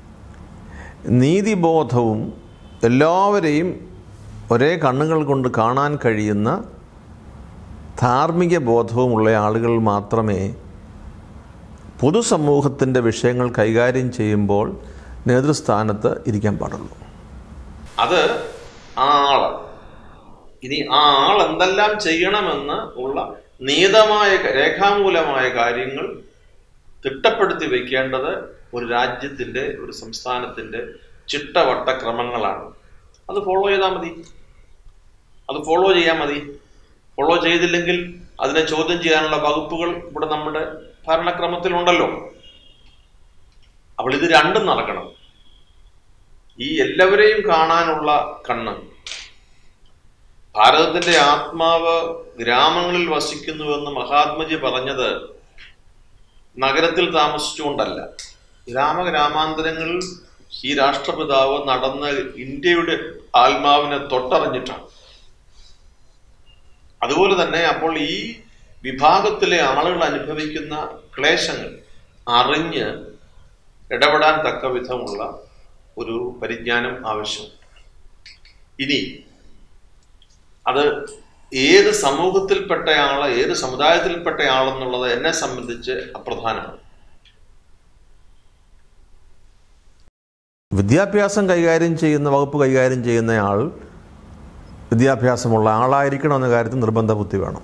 നീതിബോധവും എല്ലാവരെയും ഒരേ കണ്ണുകൾ കൊണ്ട് കാണാൻ കഴിയുന്ന ധാർമ്മിക ബോധവുമുള്ള ആളുകൾ മാത്രമേ പൊതുസമൂഹത്തിൻ്റെ വിഷയങ്ങൾ കൈകാര്യം ചെയ്യുമ്പോൾ നേതൃസ്ഥാനത്ത് ഇരിക്കാൻ പാടുള്ളൂ
അത് ആ ആള് ഇനി ആ ആൾ എന്തെല്ലാം ചെയ്യണമെന്ന് ഉള്ള നിയതമായ രേഖാമൂലമായ കാര്യങ്ങൾ തിട്ടപ്പെടുത്തി വെക്കേണ്ടത് ഒരു രാജ്യത്തിൻ്റെ ഒരു സംസ്ഥാനത്തിൻ്റെ ചിട്ടവട്ട ക്രമങ്ങളാണ് അത് ഫോളോ ചെയ്താൽ മതി അത് ഫോളോ ചെയ്യാൻ മതി ഫോളോ ചെയ്തില്ലെങ്കിൽ അതിനെ ചോദ്യം ചെയ്യാനുള്ള വകുപ്പുകൾ ഇവിടെ നമ്മുടെ ഭരണക്രമത്തിലുണ്ടല്ലോ അപ്പോൾ ഇത് രണ്ടും നടക്കണം ഈ എല്ലാവരെയും കാണാനുള്ള കണ്ണ് ഭാരതത്തിന്റെ ആത്മാവ് ഗ്രാമങ്ങളിൽ വസിക്കുന്നുവെന്ന് മഹാത്മജി പറഞ്ഞത് നഗരത്തിൽ താമസിച്ചുകൊണ്ടല്ല ഗ്രാമഗ്രാമാന്തരങ്ങളിൽ ഈ രാഷ്ട്രപിതാവ് നടന്ന് ഇന്ത്യയുടെ ആത്മാവിനെ തൊട്ടറിഞ്ഞിട്ടാണ് അതുപോലെ തന്നെ അപ്പോൾ ഈ വിഭാഗത്തിലെ ആളുകൾ അനുഭവിക്കുന്ന ക്ലേശങ്ങൾ അറിഞ്ഞ് ഇടപെടാൻ തക്ക വിധമുള്ള ഒരു പരിജ്ഞാനം ആവശ്യമുണ്ട് ഇനി അത് ഏത് സമൂഹത്തിൽപ്പെട്ട ആള് ഏത് സമുദായത്തിൽപ്പെട്ട ആളെന്നുള്ളത് എന്നെ സംബന്ധിച്ച് അപ്രധാനമാണ്
വിദ്യാഭ്യാസം കൈകാര്യം ചെയ്യുന്ന വകുപ്പ് കൈകാര്യം ചെയ്യുന്നയാൾ വിദ്യാഭ്യാസമുള്ള ആളായിരിക്കണം എന്ന കാര്യത്തിൽ നിർബന്ധ ബുദ്ധി വേണം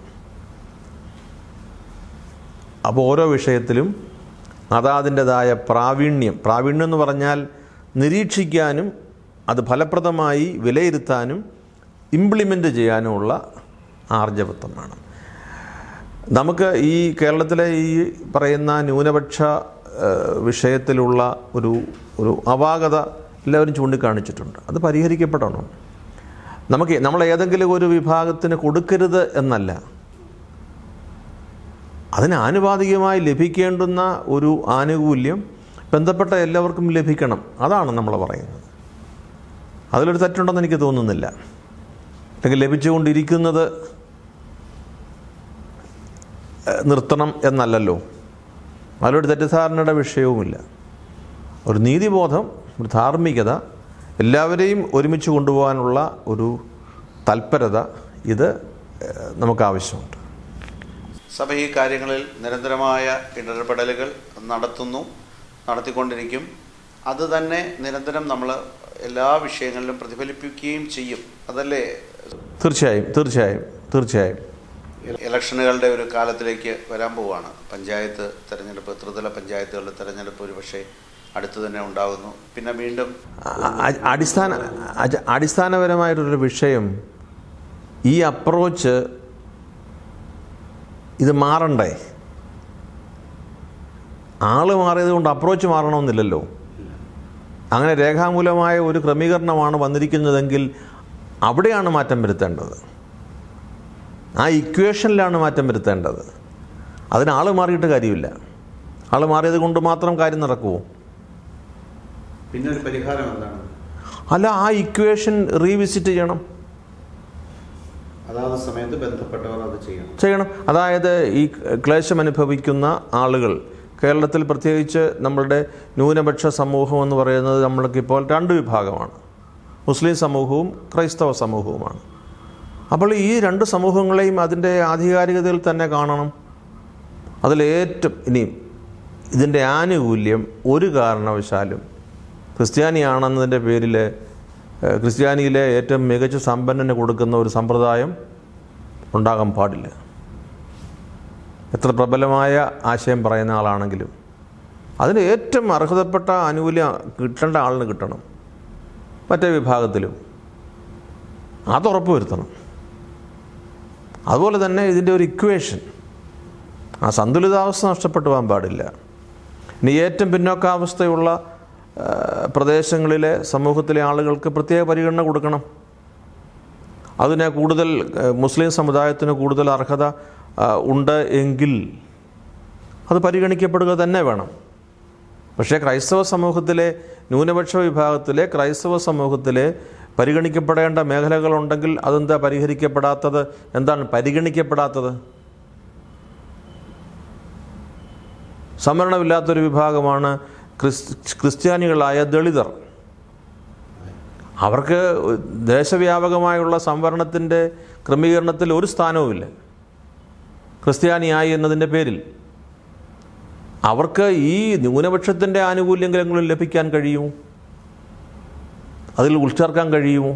അപ്പോൾ ഓരോ വിഷയത്തിലും അതാതിൻ്റെതായ പ്രാവീണ്യം പ്രാവീണ്യം എന്ന് പറഞ്ഞാൽ നിരീക്ഷിക്കാനും അത് ഫലപ്രദമായി വിലയിരുത്താനും ഇംപ്ലിമെൻ്റ് ചെയ്യാനുമുള്ള ആർജവത്വം വേണം നമുക്ക് ഈ കേരളത്തിലെ ഈ പറയുന്ന ന്യൂനപക്ഷ ഏഹ്, വിഷയത്തിലുള്ള ഒരു ഒരു അപാകത എല്ലാവരും ചൂണ്ടിക്കാണിച്ചിട്ടുണ്ട് അത് പരിഹരിക്കപ്പെടണം നമുക്ക് നമ്മൾ ഏതെങ്കിലും ഒരു വിഭാഗത്തിന് കൊടുക്കരുത് എന്നല്ല അതിന് ആനുപാതികമായി ലഭിക്കേണ്ടുന്ന ഒരു ആനുകൂല്യം ബന്ധപ്പെട്ട എല്ലാവർക്കും ലഭിക്കണം അതാണ് നമ്മൾ പറയുന്നത് അതിലൊരു തെറ്റുണ്ടെന്ന് എനിക്ക് തോന്നുന്നില്ല അല്ലെങ്കിൽ ലഭിച്ചുകൊണ്ടിരിക്കുന്നത് ഏഹ്, നിർത്തണം എന്നല്ലല്ലോ അതിലൊരു തെറ്റിദ്ധാരണയുടെ വിഷയവുമില്ല ഒരു നീതിബോധം ഒരു ധാർമ്മികത എല്ലാവരെയും ഒരുമിച്ച് കൊണ്ടുപോകാനുള്ള ഒരു തൽപരത ഇത് ഏഹ്, നമുക്ക് ആവശ്യമുണ്ട്
സഭ ഈ കാര്യങ്ങളിൽ നിരന്തരമായ ഇടപെടലുകൾ നടത്തുന്നു നടത്തിക്കൊണ്ടിരിക്കും അത് തന്നെ നിരന്തരം നമ്മൾ എല്ലാ വിഷയങ്ങളിലും പ്രതിഫലിപ്പിക്കുകയും ചെയ്യും അതല്ലേ
തീർച്ചയായും തീർച്ചയായും തീർച്ചയായും
ഇലക്ഷനുകളുടെ ഒരു കാലത്തിലേക്ക് വരാൻ പോവുകയാണ് പഞ്ചായത്ത് തെരഞ്ഞെടുപ്പ് ത്രിതല പഞ്ചായത്തുകളുടെ തെരഞ്ഞെടുപ്പ് ഒരു പക്ഷേ അടുത്ത് തന്നെ ഉണ്ടാകുന്നു പിന്നെ വീണ്ടും
അ- അടിസ്ഥാന അജ- അടിസ്ഥാനപരമായിട്ടൊരു വിഷയം ഈ അപ്രോച്ച് ഇത് മാറണ്ടേ ആള് മാറിയത് കൊണ്ട് അപ്രോച്ച് മാറണമെന്നില്ലല്ലോ അങ്ങനെ രേഖാമൂലമായ ഒരു ക്രമീകരണമാണ് വന്നിരിക്കുന്നതെങ്കിൽ അവിടെയാണ് മാറ്റം വരുത്തേണ്ടത് ആ ഇക്വേഷനിലാണ് മാറ്റം വരുത്തേണ്ടത് അതിന് ആൾ മാറിയിട്ട് കാര്യമില്ല ആൾ മാറിയത് കൊണ്ട് മാത്രം കാര്യം നടക്കുമോ
പിന്നെ ഒരു പരിഹാരം എന്താണ്
അല്ല ആ ഇക്വേഷൻ റീവിസിറ്റ് ചെയ്യണം
അതാത് സമയത്ത് ബന്ധപ്പെട്ടവർ അത് ചെയ്യണം
ചെയ്യണം അതായത് ഈ ക്ലേശം അനുഭവിക്കുന്ന ആളുകൾ കേരളത്തിൽ പ്രത്യേകിച്ച് നമ്മളുടെ ന്യൂനപക്ഷ സമൂഹം എന്ന് പറയുന്നത് നമ്മൾക്കിപ്പോൾ രണ്ട് വിഭാഗമാണ് മുസ്ലിം സമൂഹവും ക്രൈസ്തവ സമൂഹവുമാണ് അപ്പോൾ ഈ രണ്ട് സമൂഹങ്ങളെയും അതിൻ്റെ ആധികാരികതയിൽ തന്നെ കാണണം അതിലേറ്റവും ഇനിയും ഇതിൻ്റെ ആനുകൂല്യം ഒരു കാരണവശാലും ക്രിസ്ത്യാനിയാണെന്നതിൻ്റെ പേരിൽ ഏഹ്, ക്രിസ്ത്യാനിയിലെ ഏറ്റവും മികച്ച സമ്പന്നന് കൊടുക്കുന്ന ഒരു സമ്പ്രദായം ഉണ്ടാകാൻ പാടില്ല എത്ര പ്രബലമായ ആശയം പറയുന്ന ആളാണെങ്കിലും അതിന് ഏറ്റവും അർഹതപ്പെട്ട ആനുകൂല്യം കിട്ടേണ്ട ആളിന് കിട്ടണം മറ്റേ വിഭാഗത്തിലും അത് ഉറപ്പുവരുത്തണം അതുപോലെ തന്നെ ഇതിൻ്റെ ഒരു ഇക്വേഷൻ ആ സന്തുലിതാവസ്ഥ നഷ്ടപ്പെട്ടു പോകാൻ പാടില്ല ഇനി ഏറ്റവും പിന്നോക്കാവസ്ഥയുള്ള ആ, പ്രദേശങ്ങളിലെ സമൂഹത്തിലെ ആളുകൾക്ക് പ്രത്യേക പരിഗണന കൊടുക്കണം അതിന് കൂടുതൽ ആ, മുസ്ലിം സമുദായത്തിന് കൂടുതൽ അർഹത ആ, ഉണ്ട് എങ്കിൽ അത് പരിഗണിക്കപ്പെടുക തന്നെ വേണം പക്ഷേ ക്രൈസ്തവ സമൂഹത്തിലെ ന്യൂനപക്ഷ വിഭാഗത്തിലെ ക്രൈസ്തവ സമൂഹത്തിലെ പരിഗണിക്കപ്പെടേണ്ട മേഖലകളുണ്ടെങ്കിൽ അതെന്താ പരിഹരിക്കപ്പെടാത്തത് എന്താണ് പരിഗണിക്കപ്പെടാത്തത് സംവരണമില്ലാത്തൊരു വിഭാഗമാണ് ക്രിസ് ക്രിസ്ത്യാനികളായ ദളിതർ അവർക്ക് ദേശവ്യാപകമായുള്ള സംവരണത്തിൻ്റെ ക്രമീകരണത്തിൽ ഒരു സ്ഥാനവുമില്ല ക്രിസ്ത്യാനിയായി എന്നതിൻ്റെ പേരിൽ അവർക്ക് ഈ ന്യൂനപക്ഷത്തിൻ്റെ ആനുകൂല്യങ്ങളെങ്കിലും ലഭിക്കാൻ കഴിയുമോ അതിൽ ഉൾച്ചേർക്കാൻ കഴിയുമോ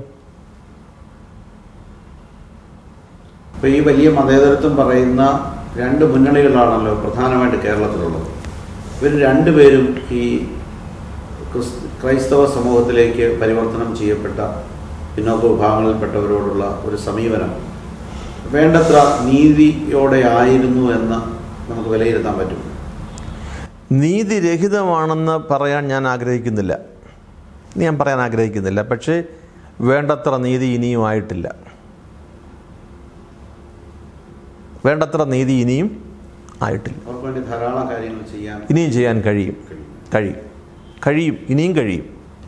ഇപ്പോൾ ഈ വലിയ മതേതരത്വം പറയുന്ന രണ്ട് മുന്നണികളാണല്ലോ പ്രധാനമായിട്ട് കേരളത്തിലുള്ളത് ഇവർ രണ്ടുപേരും ഈ ക്രിസ്- ക്രൈസ്തവ സമൂഹത്തിലേക്ക് പരിവർത്തനം ചെയ്യപ്പെട്ട പിന്നോക്ക വിഭാഗങ്ങളിൽപ്പെട്ടവരോടുള്ള ഒരു സമീപനം വേണ്ടത്ര നീതിയോടെ ആയിരുന്നു എന്ന് നമുക്ക് വിലയിരുത്താൻ പറ്റും
നീതിരഹിതമാണെന്ന് പറയാൻ ഞാൻ ആഗ്രഹിക്കുന്നില്ല ഞാൻ പറയാൻ ആഗ്രഹിക്കുന്നില്ല പക്ഷേ വേണ്ടത്ര നീതി ഇനിയും ആയിട്ടില്ല വേണ്ടത്ര നീതി ഇനിയും ആയിട്ടില്ല
അവർക്ക് വേണ്ടി ധാരാളം കാര്യങ്ങൾ ചെയ്യാൻ
ഇനിയും ചെയ്യാൻ കഴിയും കഴിയും കഴിയും ഇനിയും കഴിയും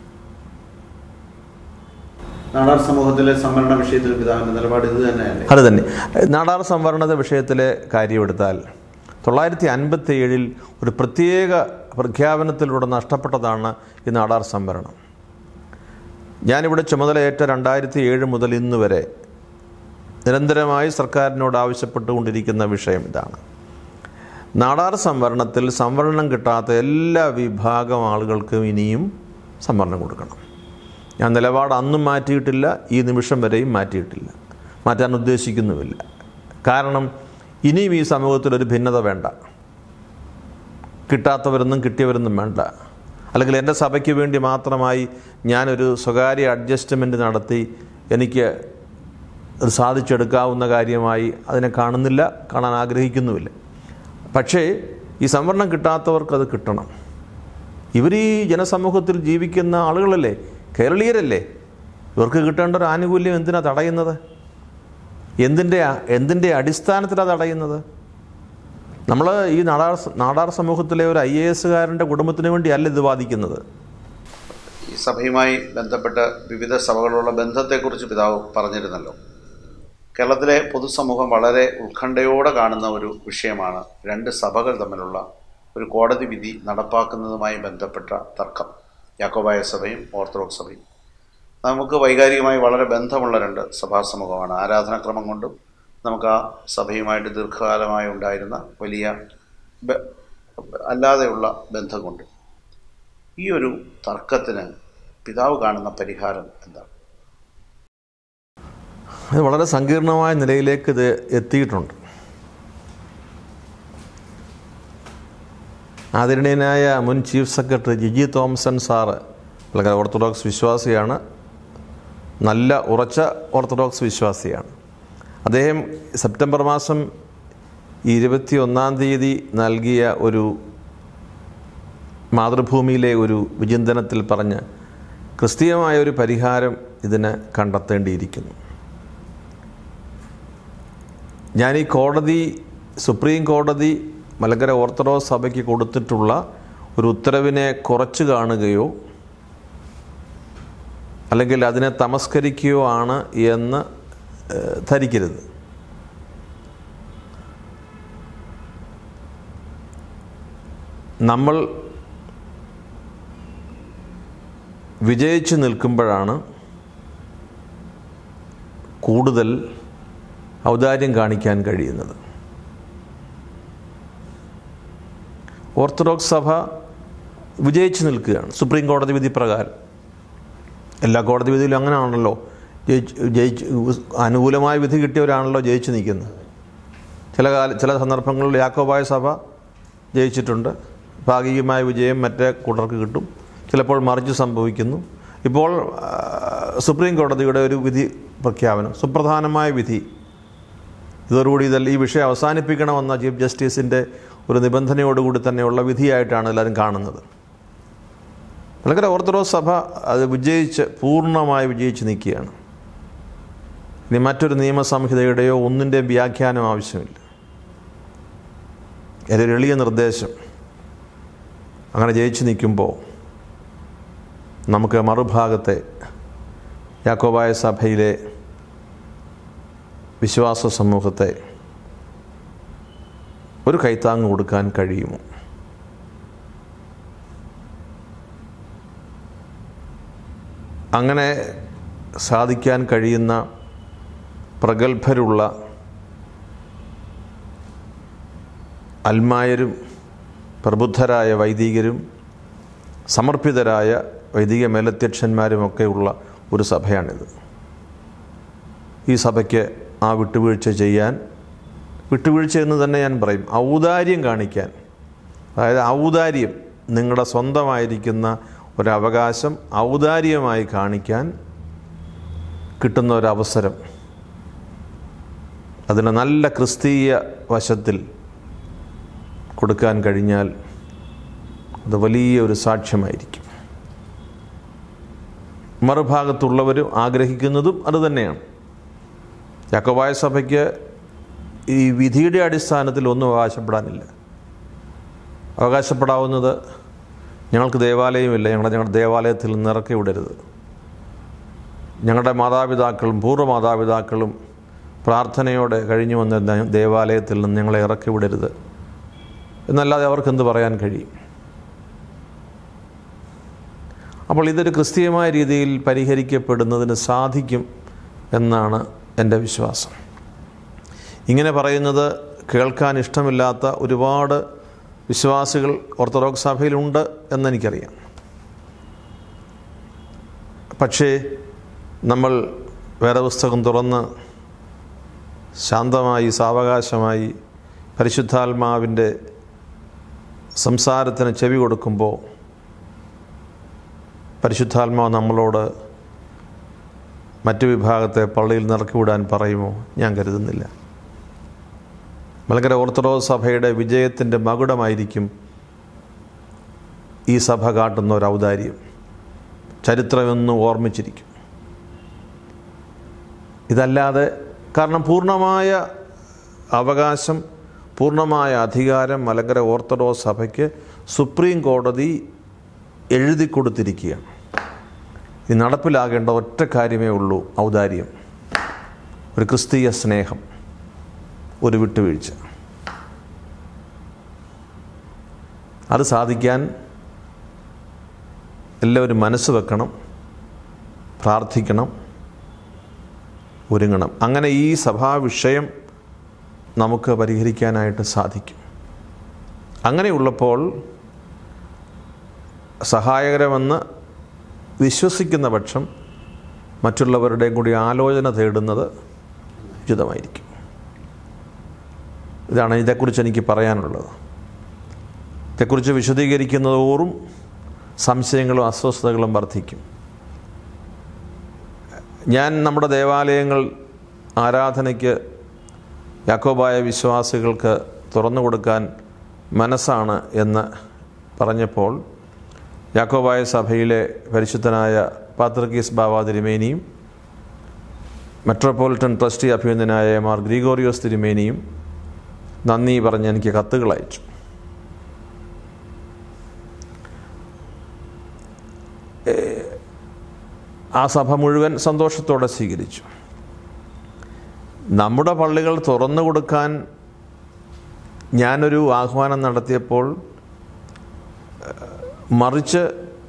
നാടാർ സമൂഹത്തിലെ സംവരണ വിഷയത്തിൽ പിതാവിന്റെ നിലപാട് ഇത് തന്നെയല്ലേ
അത് തന്നെ നാടാർ സംവരണ വിഷയത്തിലെ കാര്യമെടുത്താൽ തൊള്ളായിരത്തി അൻപത്തി ഏഴിൽ ഒരു പ്രത്യേക പ്രഖ്യാപനത്തിലൂടെ നഷ്ടപ്പെട്ടതാണ് ഈ നാടാർ സംവരണം ഞാനിവിടെ ചുമതലയേറ്റ രണ്ടായിരത്തി ഏഴ് മുതൽ ഇന്ന് വരെ നിരന്തരമായി സർക്കാരിനോട് ആവശ്യപ്പെട്ടുകൊണ്ടിരിക്കുന്ന വിഷയം ഇതാണ് നാടാർ സംവരണത്തിൽ സംവരണം കിട്ടാത്ത എല്ലാ വിഭാഗം ആളുകൾക്കും ഇനിയും സംവരണം കൊടുക്കണം ഞാൻ നിലപാട് അന്നും മാറ്റിയിട്ടില്ല ഈ നിമിഷം വരെയും മാറ്റിയിട്ടില്ല മാറ്റാൻ ഉദ്ദേശിക്കുന്നുമില്ല കാരണം ഇനിയും ഈ സമൂഹത്തിൽ ഒരു ഭിന്നത വേണ്ട കിട്ടാത്തവരൊന്നും കിട്ടിയവരൊന്നും വേണ്ട അല്ലെങ്കിൽ എൻ്റെ സഭയ്ക്ക് വേണ്ടി മാത്രമായി ഞാനൊരു സ്വകാര്യ അഡ്ജസ്റ്റ്മെൻറ്റ് നടത്തി എനിക്ക് അത് സാധിച്ചെടുക്കാവുന്ന കാര്യമായി അതിനെ കാണുന്നില്ല കാണാൻ ആഗ്രഹിക്കുന്നുമില്ല പക്ഷേ ഈ സംവരണം കിട്ടാത്തവർക്ക് അത് കിട്ടണം ഇവർ ഈ ജനസമൂഹത്തിൽ ജീവിക്കുന്ന ആളുകളല്ലേ കേരളീയരല്ലേ ഇവർക്ക് കിട്ടേണ്ട ഒരു ആനുകൂല്യം എന്തിനാ തടയുന്നത് എന്തിൻ്റെ എന്തിൻ്റെ അടിസ്ഥാനത്തിലാണ് തടയുന്നത് നമ്മൾ ഈ നാടാർ നാടാർ സമൂഹത്തിലെ ഒരു ഐ എ എസുകാരൻ്റെ കുടുംബത്തിന് വേണ്ടിയല്ല ഇത് വാദിക്കുന്നത്
ഈ സഭയുമായി ബന്ധപ്പെട്ട വിവിധ സഭകളുള്ള ബന്ധത്തെക്കുറിച്ച് പിതാവ് പറഞ്ഞിരുന്നല്ലോ കേരളത്തിലെ പൊതുസമൂഹം വളരെ ഉത്കണ്ഠയോടെ കാണുന്ന ഒരു വിഷയമാണ് രണ്ട് സഭകൾ തമ്മിലുള്ള ഒരു കോടതി വിധി നടപ്പാക്കുന്നതുമായി ബന്ധപ്പെട്ട തർക്കം യാക്കോബായ സഭയും ഓർത്തഡോക്സ് സഭയും നമുക്ക് വൈകാരികമായി വളരെ ബന്ധമുള്ള രണ്ട് സഭാസമൂഹമാണ് ആരാധനാക്രമം കൊണ്ടും നമുക്ക് ആ സഭയുമായിട്ട് ദീർഘകാലമായി ഉണ്ടായിരുന്ന വലിയ ബ- അല്ലാതെയുള്ള ബന്ധം കൊണ്ടും ഈ ഒരു തർക്കത്തിന് പിതാവ് കാണുന്ന പരിഹാരം എന്താണ്
അത് വളരെ സങ്കീർണമായ നിലയിലേക്ക് ഇത് എത്തിയിട്ടുണ്ട് ആദരണീയനായ മുൻ chief secretary G G Thomson sir വളരെ ഓർത്തഡോക്സ് വിശ്വാസിയാണ് നല്ല ഉറച്ച ഓർത്തഡോക്സ് വിശ്വാസിയാണ് അദ്ദേഹം സെപ്റ്റംബർ മാസം ഇരുപത്തി ഒന്നാം തീയതി നൽകിയ ഒരു മാതൃഭൂമിയിലെ ഒരു വിചിന്തനത്തിൽ പറഞ്ഞ് ക്രിസ്തീയമായ ഒരു പരിഹാരം ഇതിന് കണ്ടെത്തേണ്ടിയിരിക്കുന്നു ഞാൻ ഈ കോടതി സുപ്രീം കോടതി മലങ്കര ഓർത്തഡോക്സ് സഭയ്ക്ക് കൊടുത്തിട്ടുള്ള ഒരു ഉത്തരവിനെ കുറച്ച് കാണുകയോ അല്ലെങ്കിൽ അതിനെ തമസ്കരിക്കുകയോ ആണ് എന്ന് ഏഹ്, ധരിക്കരുത് നമ്മൾ വിജയിച്ചു നിൽക്കുമ്പോഴാണ് കൂടുതൽ ഔദാര്യം കാണിക്കാൻ കഴിയുന്നത് ഓർത്തഡോക്സ് സഭ വിജയിച്ചു നിൽക്കുകയാണ് സുപ്രീം കോടതി വിധി പ്രകാരം എല്ലാ കോടതി വിധിയിലും അങ്ങനെയാണല്ലോ ജയിച്ച് ജയിച്ച് അനുകൂലമായ വിധി കിട്ടിയവരാണല്ലോ ജയിച്ചു നിൽക്കുന്നത് ചില കാല ചില സന്ദർഭങ്ങളിൽ യാക്കോബായ സഭ ജയിച്ചിട്ടുണ്ട് ഭാഗികമായ വിജയം മറ്റേ കൂട്ടർക്ക് കിട്ടും ചിലപ്പോൾ മറിച്ച് സംഭവിക്കുന്നു ഇപ്പോൾ ആ, സുപ്രീം കോടതിയുടെ ഒരു വിധി പ്രഖ്യാപനം സുപ്രധാനമായ വിധി ഇതോടുകൂടി ഇതെല്ലാം ഈ വിഷയം അവസാനിപ്പിക്കണമെന്ന ചീഫ് ജസ്റ്റിസിൻ്റെ ഒരു നിബന്ധനയോടുകൂടി തന്നെയുള്ള വിധിയായിട്ടാണ് എല്ലാവരും കാണുന്നത് മലങ്കര ഓർത്തഡോക്സ് സഭ അത് വിജയിച്ച് പൂർണ്ണമായി വിജയിച്ച് നിൽക്കുകയാണ് ഇനി മറ്റൊരു നിയമസംഹിതയുടെയോ ഒന്നിൻ്റെയും വ്യാഖ്യാനം ആവശ്യമില്ല എൻ്റെ ഒരു എളിയ നിർദ്ദേശം അങ്ങനെ ജയിച്ചു നിൽക്കുമ്പോൾ നമുക്ക് മറുഭാഗത്തെ യാക്കോബായ സഭയിലെ വിശ്വാസ സമൂഹത്തെ ഒരു കൈത്താങ്ങ് കൊടുക്കാൻ കഴിയുമോ അങ്ങനെ സാധിക്കാൻ കഴിയുന്ന പ്രഗത്ഭരുള്ള അൽമായരും പ്രബുദ്ധരായ വൈദികരും സമർപ്പിതരായ വൈദിക മേലധ്യക്ഷന്മാരുമൊക്കെയുള്ള ഒരു സഭയാണിത് ഈ സഭയ്ക്ക് ആ വിട്ടുവീഴ്ച ചെയ്യാൻ വിട്ടുവീഴ്ച എന്ന് തന്നെ ഞാൻ പറയും ഔദാര്യം കാണിക്കാൻ അതായത് ഔദാര്യം നിങ്ങളുടെ സ്വന്തമായിരിക്കുന്ന ഒരവകാശം ഔദാര്യമായി കാണിക്കാൻ കിട്ടുന്ന ഒരവസരം അതിന് നല്ല ക്രിസ്തീയ വശത്തിൽ കൊടുക്കാൻ കഴിഞ്ഞാൽ അത് വലിയ ഒരു സാക്ഷ്യമായിരിക്കും മറുഭാഗത്തുള്ളവരും ആഗ്രഹിക്കുന്നതും അതുതന്നെയാണ് യാക്കോബായ സഭയ്ക്ക് ഈ വിധിയുടെ അടിസ്ഥാനത്തിൽ ഒന്നും അവകാശപ്പെടാനില്ല അവകാശപ്പെടാവുന്നത് ഞങ്ങൾക്ക് ദേവാലയമില്ല ഞങ്ങളുടെ ഞങ്ങളുടെ ദേവാലയത്തിൽ നിന്ന് ഇറക്കി വിടരുത് ഞങ്ങളുടെ മാതാപിതാക്കളും പൂർവ്വ മാതാപിതാക്കളും പ്രാർത്ഥനയോടെ കഴിഞ്ഞു വന്ന ദ- ദേവാലയത്തിൽ നിന്ന് ഞങ്ങളെ ഇറക്കി വിടരുത് എന്നല്ലാതെ അവർക്ക് എന്ത് പറയാൻ കഴിയും അപ്പോൾ ഇതൊരു ക്രിസ്തീയമായ രീതിയിൽ പരിഹരിക്കപ്പെടുന്നതിന് സാധിക്കും എന്നാണ് എൻ്റെ വിശ്വാസം ഇങ്ങനെ പറയുന്നത് കേൾക്കാൻ ഇഷ്ടമില്ലാത്ത ഒരുപാട് വിശ്വാസികൾ ഓർത്തഡോക്സ് സഭയിലുണ്ട് എന്നെനിക്കറിയാം പക്ഷേ നമ്മൾ വേദപുസ്തകം തുറന്ന് ശാന്തമായി സാവകാശമായി പരിശുദ്ധാത്മാവിൻ്റെ സംസാരത്തിന് ചെവി കൊടുക്കുമ്പോൾ പരിശുദ്ധാത്മാവ് നമ്മളോട് മറ്റു വിഭാഗത്തെ പള്ളിയിൽ നിറക്കി വിടാൻ പറയുമോ ഞാൻ കരുതുന്നില്ല മലങ്കര ഓർത്തഡോക്സ് സഭയുടെ വിജയത്തിൻ്റെ മകുടമായിരിക്കും ഈ സഭ കാട്ടുന്ന ഒരു ഔദാര്യം ചരിത്രമെന്നും ഓർമ്മിച്ചിരിക്കും ഇതല്ലാതെ കാരണം പൂർണ്ണമായ അവകാശം പൂർണ്ണമായ അധികാരം മലങ്കര ഓർത്തഡോക്സ് സഭയ്ക്ക് സുപ്രീം കോടതി എഴുതി കൊടുത്തിരിക്കുകയാണ് ഇത് നടപ്പിലാകേണ്ട ഒറ്റ കാര്യമേ ഉള്ളൂ ഔദാര്യം ഒരു ക്രിസ്തീയ സ്നേഹം ഒരു വിട്ടുവീഴ്ച അത് സാധിക്കാൻ എല്ലാവരും മനസ്സ് വെക്കണം പ്രാർത്ഥിക്കണം ഒരുങ്ങണം അങ്ങനെ ഈ സഭാ വിഷയം നമുക്ക് പരിഹരിക്കാനായിട്ട് സാധിക്കും അങ്ങനെയുള്ളപ്പോൾ സഹായകരമെന്ന് വിശ്വസിക്കുന്ന പക്ഷം മറ്റുള്ളവരുടെയും കൂടി ആലോചന തേടുന്നത് ഉചിതമായിരിക്കും ഇതാണ് ഇതേക്കുറിച്ച് എനിക്ക് പറയാനുള്ളത് ഇതേക്കുറിച്ച് വിശദീകരിക്കുന്നതോറും സംശയങ്ങളും അസ്വസ്ഥതകളും വർദ്ധിക്കും ഞാൻ നമ്മുടെ ദേവാലയങ്ങൾ ആരാധനയ്ക്ക് യാക്കോബായ വിശ്വാസികൾക്ക് തുറന്നു കൊടുക്കാൻ മനസ്സാണ് എന്ന് പറഞ്ഞപ്പോൾ യാക്കോബായ സഭയിലെ പരിശുദ്ധനായ പാത്രക്കീസ് ബാബ തിരുമേനിയും മെട്രോപൊളിറ്റൻ ട്രസ്റ്റി അഭിനന്ദനായ മാർ ഗ്രിഗോറിയോസ് തിരുമേനിയും നന്ദി പറഞ്ഞ് എനിക്ക് കത്തുകൾ അയച്ചു ഏ- ആ സഭ മുഴുവൻ സന്തോഷത്തോടെ സ്വീകരിച്ചു നമ്മുടെ പള്ളികൾ തുറന്നു കൊടുക്കാൻ ഞാനൊരു ആഹ്വാനം നടത്തിയപ്പോൾ ഏഹ്, മറിച്ച്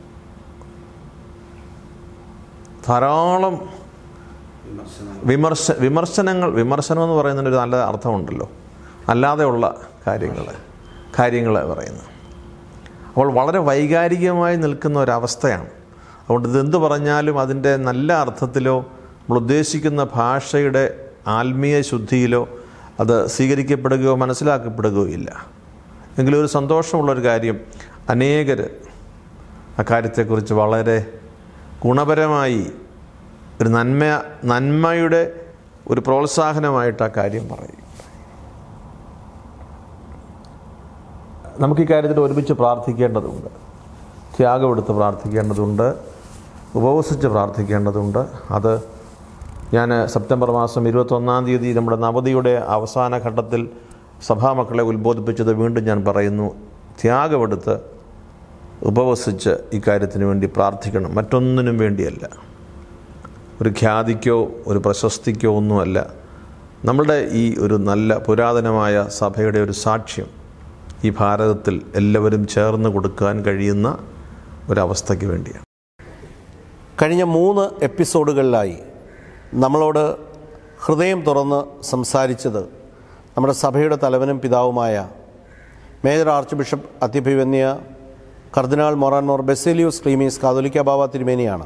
ധാരാളം വിമർശ വിമർശനങ്ങൾ വിമർശനം എന്ന് പറയുന്നതിന് ഒരു നല്ല അർത്ഥമുണ്ടല്ലോ അല്ലാതെയുള്ള കാര്യങ്ങൾ കാര്യങ്ങൾ പറയുന്നു അപ്പോൾ വളരെ വൈകാരികമായി നിൽക്കുന്ന ഒരവസ്ഥയാണ് അതുകൊണ്ട് ഇതെന്ത് പറഞ്ഞാലും അതിൻ്റെ നല്ല അർത്ഥത്തിലോ നമ്മൾ ഉദ്ദേശിക്കുന്ന ഭാഷയുടെ ആത്മീയ ശുദ്ധിയിലോ അത് സ്വീകരിക്കപ്പെടുകയോ മനസ്സിലാക്കപ്പെടുകയോ ഇല്ല എങ്കിലും ഒരു സന്തോഷമുള്ളൊരു കാര്യം അനേകർ അക്കാര്യത്തെക്കുറിച്ച് വളരെ ഗുണപരമായി ഒരു നന്മ നന്മയുടെ ഒരു പ്രോത്സാഹനമായിട്ട് ആ കാര്യം പറയും നമുക്ക് ഈ കാര്യത്തിൽ ഒരുമിച്ച് പ്രാർത്ഥിക്കേണ്ടതുണ്ട് ത്യാഗമെടുത്ത് പ്രാർത്ഥിക്കേണ്ടതുണ്ട് ഉപവസിച്ച് പ്രാർത്ഥിക്കേണ്ടതുണ്ട് അത് ഞാൻ സെപ്റ്റംബർ മാസം ഇരുപത്തൊന്നാം തീയതി നമ്മുടെ നവതിയുടെ അവസാന ഘട്ടത്തിൽ സഭാമക്കളെ ഉത്ബോധിപ്പിച്ചത് വീണ്ടും ഞാൻ പറയുന്നു ത്യാഗമെടുത്ത് ഉപവസിച്ച് ഈ കാര്യത്തിന് വേണ്ടി പ്രാർത്ഥിക്കണം മറ്റൊന്നിനും വേണ്ടിയല്ല ഒരു ഖ്യാതിക്കോ ഒരു പ്രശസ്തിക്കോ ഒന്നുമല്ല നമ്മളുടെ ഈ ഒരു നല്ല പുരാതനമായ സഭയുടെ ഒരു സാക്ഷ്യം ഈ ഭാരതത്തിൽ എല്ലാവരും ചേർന്ന് കൊടുക്കാൻ കഴിയുന്ന ഒരവസ്ഥയ്ക്ക് വേണ്ടിയാണ്
കഴിഞ്ഞ മൂന്ന് എപ്പിസോഡുകളിലായി നമ്മളോട് ഹൃദയം തുറന്ന് സംസാരിച്ചത് നമ്മുടെ സഭയുടെ തലവനും പിതാവുമായ മേജർ ആർച്ച് ബിഷപ്പ് അത്യഭിവന്യ കർദിനാൾ മൊറാനോർ ബെസേലിയോസ് ക്ലീമീസ് കാതോലിക്ക ബാബ തിരുമേനിയാണ്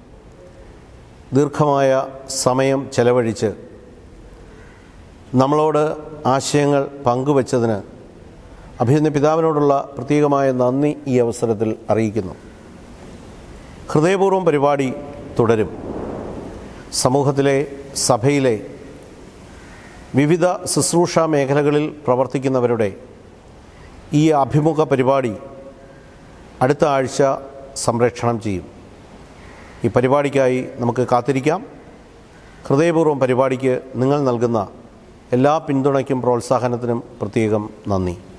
ദീർഘമായ സമയം ചെലവഴിച്ച് നമ്മളോട് ആശയങ്ങൾ പങ്കുവച്ചതിന് അഭിനന്ദ പിതാവിനോടുള്ള പ്രത്യേകമായ നന്ദി ഈ അവസരത്തിൽ അറിയിക്കുന്നു ഹൃദയപൂർവ്വം പരിപാടി തുടരും സമൂഹത്തിലെ സഭയിലെ വിവിധ ശുശ്രൂഷ മേഖലകളിൽ പ്രവർത്തിക്കുന്നവരുടെ ഈ അഭിമുഖ പരിപാടി അടുത്ത ആഴ്ച സംപ്രേഷണം ചെയ്യും ഈ പരിപാടിക്കായി നമുക്ക് കാത്തിരിക്കാം ഹൃദയപൂർവ്വം പരിപാടിക്ക് നിങ്ങൾ നൽകുന്ന എല്ലാ പിന്തുണയ്ക്കും പ്രോത്സാഹനത്തിനും പ്രത്യേകം നന്ദി